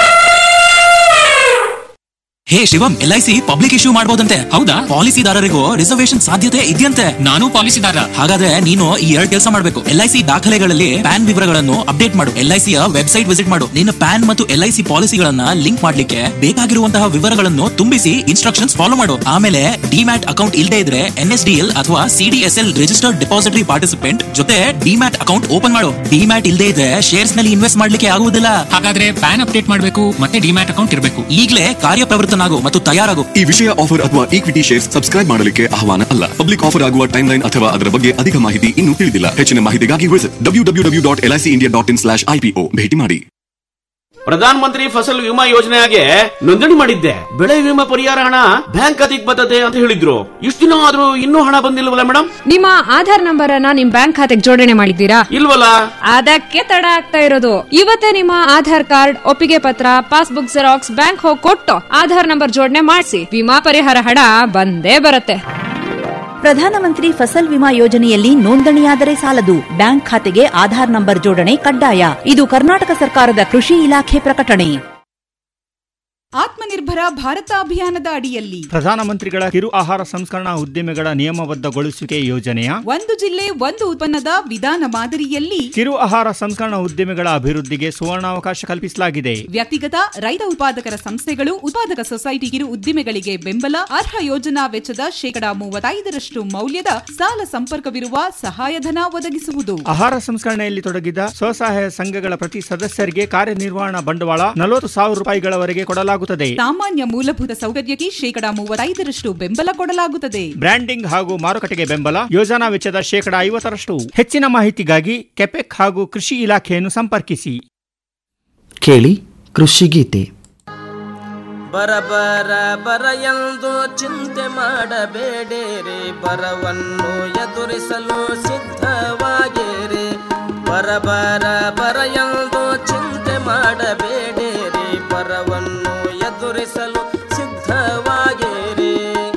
ಹೇ Shivam L I C public issue ಮಾಡಬಹುದಂತೆ ಹೌದಾ ಪಾಲಿಸಿದಾರರಿಗೂ ರಿಸರ್ವೇಶನ್ ಸಾಧ್ಯತೆ ಇದೆಯಂತೆ ನಾನು ಪಾಲಿಸಿದಾರ ಹಾಗಾದ್ರೆ ನೀನು ಈ ಎರಡು ಕೆಲಸ ಮಾಡಬೇಕು ಎಲ್ ಐ ಸಿ ದಾಖಲೆಗಳಲ್ಲಿ ಪ್ಯಾನ್ ವಿವರಗಳನ್ನು ಅಪ್ಡೇಟ್ ಮಾಡು ಎಲ್ ಐ ಸಿಯ ವೆಬ್ಸೈಟ್ ವಿಸಿಟ್ ಮಾಡು ನಿನ್ನ ಪ್ಯಾನ್ ಮತ್ತು ಎಲ್ ಐ ಸಿ ಪಾಲಿಸಿಗಳನ್ನ ಲಿಂಕ್ ಮಾಡ್ಲಿಕ್ಕೆ ಬೇಕಾಗಿರುವಂತಹ ವಿವರಗಳನ್ನು ತುಂಬಿಸಿ ಇನ್ಸ್ಟ್ರಕ್ಷನ್ಸ್ ಫಾಲೋ ಮಾಡು ಆಮೇಲೆ ಡಿಮ್ಯಾಟ್ ಅಕೌಂಟ್ ಇಲ್ಲದೆ ಇದ್ರೆ ಎನ್ ಎಸ್ ಡಿ ಎಲ್ ಅಥವಾ ಸಿಡಿಎಸ್ಎಲ್ ರಿಜಿಸ್ಟರ್ಡ್ ಡೆಪಾಸಿಟರಿ ಪಾರ್ಟಿಸಿಪೆಂಟ್ ಜೊತೆ ಡಿಮ್ಯಾಟ್ ಅಕೌಂಟ್ ಓಪನ್ ಮಾಡು ಡಿಮ್ಯಾಟ್ ಇಲ್ಲದೆ ಇದ್ರೆ ಶೇರ್ಸ್ ನಲ್ಲಿ ಇನ್ವೆಸ್ಟ್ ಮಾಡ್ಲಿಕ್ಕೆ ಆಗುವುದಿಲ್ಲ ಹಾಗಾದ್ರೆ ಪ್ಯಾನ್ ಅಪ್ಡೇಟ್ ಮಾಡಬೇಕು ಮತ್ತೆ ಡಿಮ್ಯಾಟ್ ಅಕೌಂಟ್ ಇರಬೇಕು ಈಗಲೇ ಕಾರ್ಯಪ್ರವೃತ್ತನಾಗು ಮತ್ತು ತಯಾರಾಗು ಈ ವಿಷಯ ಆಫರ್ ಅಥವಾ ಈಕ್ವಿಟಿ ಶೇರ್ಸ್ ಸಬ್ಸ್ಕ್ರೈಬ್ ಮಾಡಲಿಕ್ಕೆ ಆಹ್ವಾನ ಅಲ್ಲ ಪಬ್ಲಿಕ್ ಆಫರ್ ಆಗುವ ಟೈಮ್ ಲೈನ್ ಅಥವಾ ಅದರ ಬಗ್ಗೆ ಅಧಿಕ ಮಾಹಿತಿ ಇನ್ನೂ ತಿಳಿದಿಲ್ಲ ಹೆಚ್ಚಿನ ಮಾಹಿತಿಗಾಗಿ visit W W W dot L I C India dot in slash IPO ಭೇಟಿ ಮಾಡಿ ಪ್ರಧಾನ ಮಂತ್ರಿ ಫಸಲ್ ವಿಮಾ ಯೋಜನೆಯಾಗೆ ನೋಂದಣಿ ಮಾಡಿದ್ದೆ ಬೆಳೆ ವಿಮಾ ಪರಿಹಾರ ಹಣ ಬ್ಯಾಂಕ್ ಖಾತೆಗೆ ಬರ್ತದೆ ಅಂತ ಹೇಳಿದ್ರು ಇಷ್ಟು ದಿನ ಆದ್ರೂ ಇನ್ನೂ ಹಣ ಬಂದಿಲ್ವಲ್ಲ ಮೇಡಮ್ ನಿಮ್ಮ ಆಧಾರ್ ನಂಬರ್ ಅನ್ನ ನಿಮ್ ಬ್ಯಾಂಕ್ ಖಾತೆಗೆ ಜೋಡಣೆ ಮಾಡಿದ್ದೀರಾ ಇಲ್ವಲ್ಲ ಅದಕ್ಕೆ ತಡ ಆಗ್ತಾ ಇರೋದು ಇವತ್ತೇ ನಿಮ್ಮ ಆಧಾರ್ ಕಾರ್ಡ್ ಒಪ್ಪಿಗೆ ಪತ್ರ ಪಾಸ್ಬುಕ್ ಜೆರಾಕ್ಸ್ ಬ್ಯಾಂಕ್ ಹೋಗಿ ಕೊಟ್ಟು ಆಧಾರ್ ನಂಬರ್ ಜೋಡಣೆ ಮಾಡಿಸಿ ವಿಮಾ ಪರಿಹಾರ ಹಣ ಬಂದೇ ಬರುತ್ತೆ ಪ್ರಧಾನಮಂತ್ರಿ ಫಸಲ್ ವಿಮಾ ಯೋಜನೆಯಲ್ಲಿ ನೋಂದಣಿಯಾದರೆ ಸಾಲದು ಬ್ಯಾಂಕ್ ಖಾತೆಗೆ ಆಧಾರ್ ನಂಬರ್ ಜೋಡಣೆ ಕಡ್ಡಾಯ ಇದು ಕರ್ನಾಟಕ ಸರ್ಕಾರದ ಕೃಷಿ ಇಲಾಖೆ ಪ್ರಕಟಣೆ ಆತ್ಮನಿರ್ಭರ ಭಾರತ ಅಭಿಯಾನದ ಅಡಿಯಲ್ಲಿ ಪ್ರಧಾನಮಂತ್ರಿಗಳ ಕಿರು ಆಹಾರ ಸಂಸ್ಕರಣಾ ಉದ್ಯಮಿಗಳ ನಿಯಮಬದ್ಧಗೊಳಿಸುವಿಕೆ ಯೋಜನೆಯ ಒಂದು ಜಿಲ್ಲೆ ಒಂದು ಉತ್ಪನ್ನದ ವಿಧಾನ ಮಾದರಿಯಲ್ಲಿ ಕಿರು ಆಹಾರ ಸಂಸ್ಕರಣಾ ಉದ್ಯಮಿಗಳ ಅಭಿವೃದ್ಧಿಗೆ ಸುವರ್ಣಾವಕಾಶ ಕಲ್ಪಿಸಲಾಗಿದೆ ವ್ಯಕ್ತಿಗತ ರೈತ ಉತ್ಪಾದಕರ ಸಂಸ್ಥೆಗಳು ಉತ್ಪಾದಕ ಸೊಸೈಟಿ ಕಿರು ಉದ್ದಿಮೆಗಳಿಗೆ ಬೆಂಬಲ ಅರ್ಹ ಯೋಜನಾ ವೆಚ್ಚದ ಶೇಕಡಾ ಮೂವತ್ತೈದರಷ್ಟು ಮೌಲ್ಯದ ಸಾಲ ಸಂಪರ್ಕವಿರುವ ಸಹಾಯಧನ ಒದಗಿಸುವುದು ಆಹಾರ ಸಂಸ್ಕರಣೆಯಲ್ಲಿ ತೊಡಗಿದ ಸ್ವಸಹಾಯ ಸಂಘಗಳ ಪ್ರತಿ ಸದಸ್ಯರಿಗೆ ಕಾರ್ಯನಿರ್ವಹಣಾ ಬಂಡವಾಳ ನಲವತ್ತು ಸಾವಿರ ರೂಪಾಯಿಗಳವರೆಗೆ ಕೊಡಲಾಗುತ್ತದೆ ಸಾಮಾನ್ಯ ಮೂಲಭೂತ ಸೌಕರ್ಯಕ್ಕೆ ಶೇಕಡಾ ಮೂವತ್ತೈದರಷ್ಟು ಬೆಂಬಲ ಕೊಡಲಾಗುತ್ತದೆ ಬ್ರ್ಯಾಂಡಿಂಗ್ ಹಾಗೂ ಮಾರುಕಟ್ಟೆಗೆ ಬೆಂಬಲ ಯೋಜನಾ ವೆಚ್ಚದ ಶೇಕಡಾ ಐವತ್ತರಷ್ಟು ಹೆಚ್ಚಿನ ಮಾಹಿತಿಗಾಗಿ ಕೆಪೆಕ್ ಹಾಗೂ ಕೃಷಿ ಇಲಾಖೆಯನ್ನು ಸಂಪರ್ಕಿಸಿ ಕೇಳಿ ಕೃಷಿ ಗೀತೆ ಬರ ಬರ ಬರ ಎಂದು ಚಿಂತೆ ಮಾಡಬೇಡಿರಿ ಬರವನ್ನು ಎದುರಿಸಲು ಸಿದ್ಧವಾಗಿರಿ ಬರ ಬರ ಬರ ಎಂದು ಚಿಂತೆ ಮಾಡಬೇಡಿರಿ ಬರವನ್ನು ಎದುರಿಸಲು ಸಿದ್ಧವಾಗಿರಿ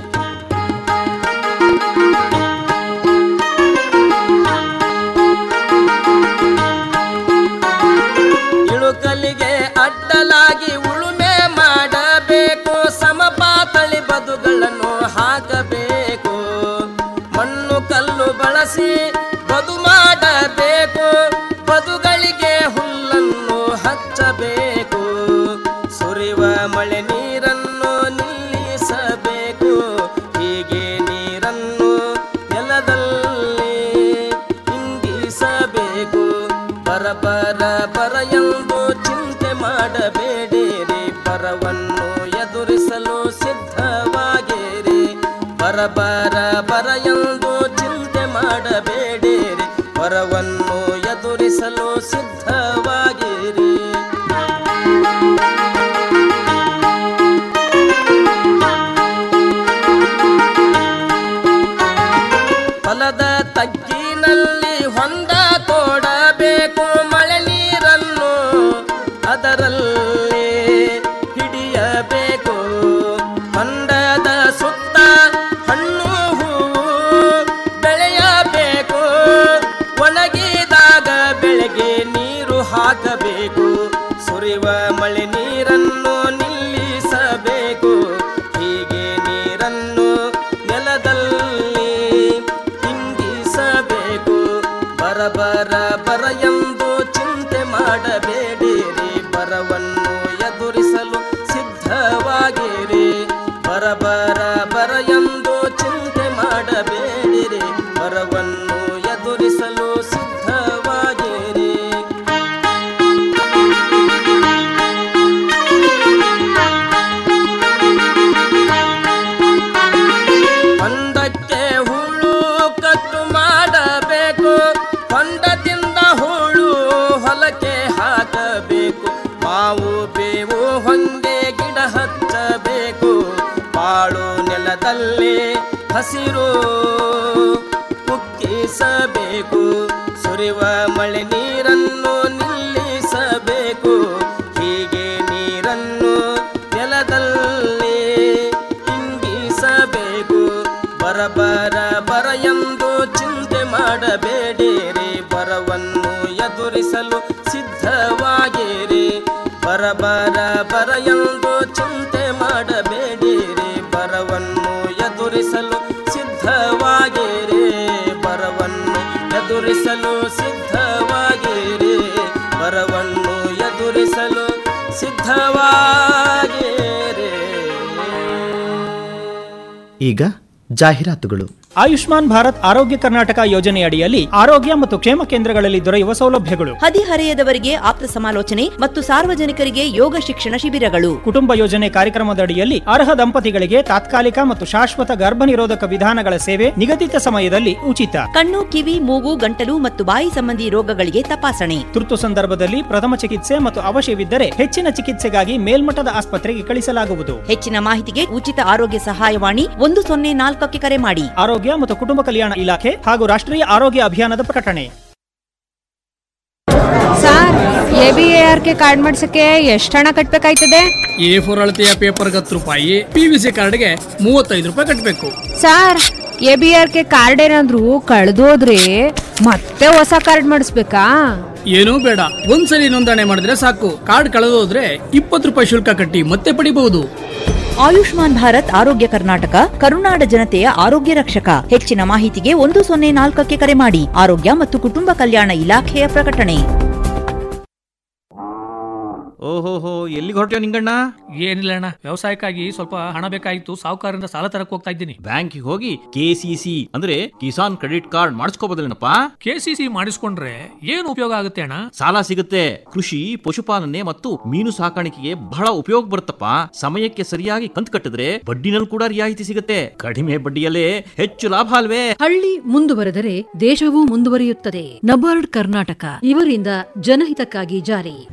ಇಳುಕಲಿಗೆ ಅಡ್ಡಲಾಗಿ ಉಳುಮೆ ಮಾಡಬೇಕು ಸಮಪಾತಳಿ ಬದುಗಳನ್ನು ಹಾಕಬೇಕು ಮಣ್ಣು ಕಲ್ಲು ಬಳಸಿ ಬದು ಮಾಡಬೇಕು ಬದುಗಳಿಗೆ ಹುಲ್ಲನ್ನು ಹಚ್ಚಬೇಕು ಸುರಿವ ಮಳೆ ನೀರನ್ನು ನಿಲ್ಲಿಸಬೇಕು ಹೀಗೆ ನೀರನ್ನು ನೆಲದಲ್ಲಿ ಇಂಗಿಸಬೇಕು ಬರ ಬರ ಬರ ಎಂದು ಚಿಂತೆ ಮಾಡಬೇಡಿರಿ ಬರವನ್ನು ಎದುರಿಸಲು ಸಿದ್ಧವಾಗಿರಿ ಬರ ಬರ ಬರ ಎಂದು ಚಿಂತೆ ಮಾಡಬೇಡಿರಿ ಬರವನ್ನು ಎದುರಿಸಲು ಸಿದ್ಧವಾಗಿರಿ ಹೊಲದ ತಗ್ಗಿನಲ್ಲಿ ಹೊಂದ ತೋಡಬೇಕು ಮಳೆ ನೀರನ್ನು ಅದರಲ್ಲಿ ಹಿಡಿಯಬೇಕು ಹೊಂಡದ ಸುತ್ತ ಹಣ್ಣು ಹೂವು ಬೆಳೆಯಬೇಕು ಒಣಗಿದಾಗ ಬೆಳೆಗೆ ನೀರು ಹಾಕಬೇಕು ಸುರಿವ ಮಳೆ ನೀರನ್ನು ನಿಲ್ಲಿಸಬೇಕು ಹೀಗೆ ನೀರನ್ನು ನೆಲದಲ್ಲಿ ಇಂಗಿಸಬೇಕು ಬರ ಬರ ಬರ ಎಂದು ಚಿಂತೆ ಮಾಡಬೇಡಿರಿ ಬರವನ್ನು ಎದುರಿಸಲು ಸಿದ್ಧವಾಗಿರಿ ಬರ ಬರ ಬರ ಎಂದು ಚಿಂತೆ ಮಾಡಬೇಡಿರಿ ಬರವನ್ನು ಎದುರಿಸಲು ಸಿದ್ಧವಾಗಿರಿ ಹೊಂಡಕ್ಕೆ ಹುಳು ಕಟ್ಟು ಮಾಡಬೇಕು ಹೊಂಡದಿಂದ ಹುಳು ಹೊಲಕ್ಕೆ ಹಾಕಬೇಕು ಮಾವು ಬೇವು ಹೊಂಗೆ ಗಿಡ ಹಚ್ಚಬೇಕು ಬಾಳು ನೆಲದಲ್ಲಿ ಹಸಿರು ಮುಕ್ಕಿಸಬೇಕು ಸುರಿವ ಮಳೆ ನೀರನ್ನು ನಿಲ್ಲಿಸಬೇಕು ಹೀಗೆ ನೀರನ್ನು ನೆಲದಲ್ಲಿ ಇಂಗಿಸಬೇಕು ಬರ ಬರ ಬರ ಎಂದು ಚಿಂತೆ ಮಾಡಬೇಡಿರಿ ಬರವನ್ನು ಎದುರಿಸಲು ಸಿದ್ಧವಾಗಿರಿ ಬರ ಬರ ಬರ ಎಂದು ಚಿಂತೆ ಮಾಡಬೇಡಿರಿ ಬರವನ್ನು ಎದುರಿಸಲು ಸಿದ್ಧವಾಗಿರಿ ಬರವನ್ನು ಎದುರಿಸಲು ಸಿದ್ಧವಾಗಿರಿ ಬರವನ್ನು ಎದುರಿಸಲು ಸಿದ್ಧವಾಗಿರಿ ಈಗ ಜಾಹೀರಾತುಗಳು ಆಯುಷ್ಮಾನ್ ಭಾರತ್ ಆರೋಗ್ಯ ಕರ್ನಾಟಕ ಯೋಜನೆಯಡಿಯಲ್ಲಿ ಆರೋಗ್ಯ ಮತ್ತು ಕ್ಷೇಮ ಕೇಂದ್ರಗಳಲ್ಲಿ ದೊರೆಯುವ ಸೌಲಭ್ಯಗಳು ಹದಿಹರೆಯದವರಿಗೆ ಆಪ್ತ ಸಮಾಲೋಚನೆ ಮತ್ತು ಸಾರ್ವಜನಿಕರಿಗೆ ಯೋಗ ಶಿಕ್ಷಣ ಶಿಬಿರಗಳು ಕುಟುಂಬ ಯೋಜನೆ ಕಾರ್ಯಕ್ರಮದಡಿಯಲ್ಲಿ ಅರ್ಹ ದಂಪತಿಗಳಿಗೆ ತಾತ್ಕಾಲಿಕ ಮತ್ತು ಶಾಶ್ವತ ಗರ್ಭ ನಿರೋಧಕ ವಿಧಾನಗಳ ಸೇವೆ ನಿಗದಿತ ಸಮಯದಲ್ಲಿ ಉಚಿತ ಕಣ್ಣು ಕಿವಿ ಮೂಗು ಗಂಟಲು ಮತ್ತು ಬಾಯಿ ಸಂಬಂಧಿ ರೋಗಗಳಿಗೆ ತಪಾಸಣೆ ತುರ್ತು ಸಂದರ್ಭದಲ್ಲಿ ಪ್ರಥಮ ಚಿಕಿತ್ಸೆ ಮತ್ತು ಅವಶ್ಯವಿದ್ದರೆ ಹೆಚ್ಚಿನ ಚಿಕಿತ್ಸೆಗಾಗಿ ಮೇಲ್ಮಟ್ಟದ ಆಸ್ಪತ್ರೆಗೆ ಕಳಿಸಲಾಗುವುದು ಹೆಚ್ಚಿನ ಮಾಹಿತಿಗೆ ಉಚಿತ ಆರೋಗ್ಯ ಸಹಾಯವಾಣಿ ಒಂದು ಸೊನ್ನೆ ನಾಲ್ಕಕ್ಕೆ ಕರೆ ಮಾಡಿ ಆರೋಗ್ಯ ಮತ್ತು ಕುಟುಂಬ ಕಲ್ಯಾಣ ಇಲಾಖೆ ಹಾಗೂ ರಾಷ್ಟ್ರೀಯ ಆರೋಗ್ಯ ಅಭಿಯಾನದ ಪ್ರಕಟಣೆ sir A B A R K card ಮಾಡ್ಸಕ್ಕೆ ಎಷ್ಟು ಹಣ ಕಟ್ಬೇಕಾಯ್ತದೆ ಎ ಫೋರ್ ಅಳತೆಯ ಪೇಪರ್ಗೆ ಹತ್ತು ರೂಪಾಯಿ ಪಿ ವಿ ಸಿ ಕಾರ್ಡ್ಗೆ ಮೂವತ್ತೈದು ರೂಪಾಯಿ ಕಟ್ಟಬೇಕು sir A B R K card ಏನಾದ್ರು ಕಳೆದೋದ್ರೆ ಮತ್ತೆ ಹೊಸ ಕಾರ್ಡ್ ಮಾಡಿಸ್ಬೇಕಾ ಏನೂ ಬೇಡ ಒಂದ್ಸಲಿ ನೋಂದಣಿ ಮಾಡಿದ್ರೆ ಸಾಕು ಕಾರ್ಡ್ ಕಳೆದೋದ್ರೆ ಇಪ್ಪತ್ತು ರೂಪಾಯಿ ಶುಲ್ಕ ಕಟ್ಟಿ ಮತ್ತೆ ಪಡಿಬಹುದು ಆಯುಷ್ಮಾನ್ ಭಾರತ್ ಆರೋಗ್ಯ ಕರ್ನಾಟಕ ಕರುನಾಡ ಜನತೆಯ ಆರೋಗ್ಯ ರಕ್ಷಕ ಹೆಚ್ಚಿನ ಮಾಹಿತಿಗೆ ಒಂದು ಸೊನ್ನೆ ನಾಲ್ಕಕ್ಕೆ ಕರೆ ಮಾಡಿ ಆರೋಗ್ಯ ಮತ್ತು ಕುಟುಂಬ ಕಲ್ಯಾಣ ಇಲಾಖೆಯ ಪ್ರಕಟಣೆ ಓಹೋಹೋ ಎಲ್ಲಿಗೆ ಹೊರಟ್ಯೋ ನಿಂಗಣ್ಣ ಏನಿಲ್ಲ ಅಣ್ಣ ವ್ಯವಸಾಯಕ್ಕಾಗಿ ಸ್ವಲ್ಪ ಹಣ ಬೇಕಾಗಿತ್ತು ಸಾಹುಕಾರರಿಂದ ಸಾಲ ತರಕ್ ಹೋಗ್ತಾ ಇದ್ದೀನಿ ಬ್ಯಾಂಕಿಗೆ ಹೋಗಿ ಕೆ ಸಿ ಸಿ ಅಂದ್ರೆ ಕಿಸಾನ್ ಕ್ರೆಡಿಟ್ ಕಾರ್ಡ್ ಮಾಡಿಸ್ಕೋಬೋದಲ್ಲೇನಪ್ಪ ಕೆ ಸಿ ಸಿ ಮಾಡಿಸ್ಕೊಂಡ್ರೆ ಏನು ಉಪಯೋಗ ಆಗುತ್ತೆ ಅಣ್ಣ ಸಾಲ ಸಿಗುತ್ತೆ ಕೃಷಿ ಪಶುಪಾಲನೆ ಮತ್ತು ಮೀನು ಸಾಕಾಣಿಕೆಗೆ ಬಹಳ ಉಪಯೋಗ ಬರುತ್ತಪ್ಪ ಸಮಯಕ್ಕೆ ಸರಿಯಾಗಿ ಕಂತು ಕಟ್ಟಿದ್ರೆ ಬಡ್ಡಿನಲ್ಲಿ ಕೂಡ ರಿಯಾಯಿತಿ ಸಿಗುತ್ತೆ ಕಡಿಮೆ ಬಡ್ಡಿಯಲ್ಲೇ ಹೆಚ್ಚು ಲಾಭ ಅಲ್ವೇ ಹಳ್ಳಿ ಮುಂದುವರೆದರೆ ದೇಶವೂ ಮುಂದುವರಿಯುತ್ತದೆ ನಬಾರ್ಡ್ ಕರ್ನಾಟಕ ಇವರಿಂದ ಜನಹಿತಕ್ಕಾಗಿ ಜಾರಿ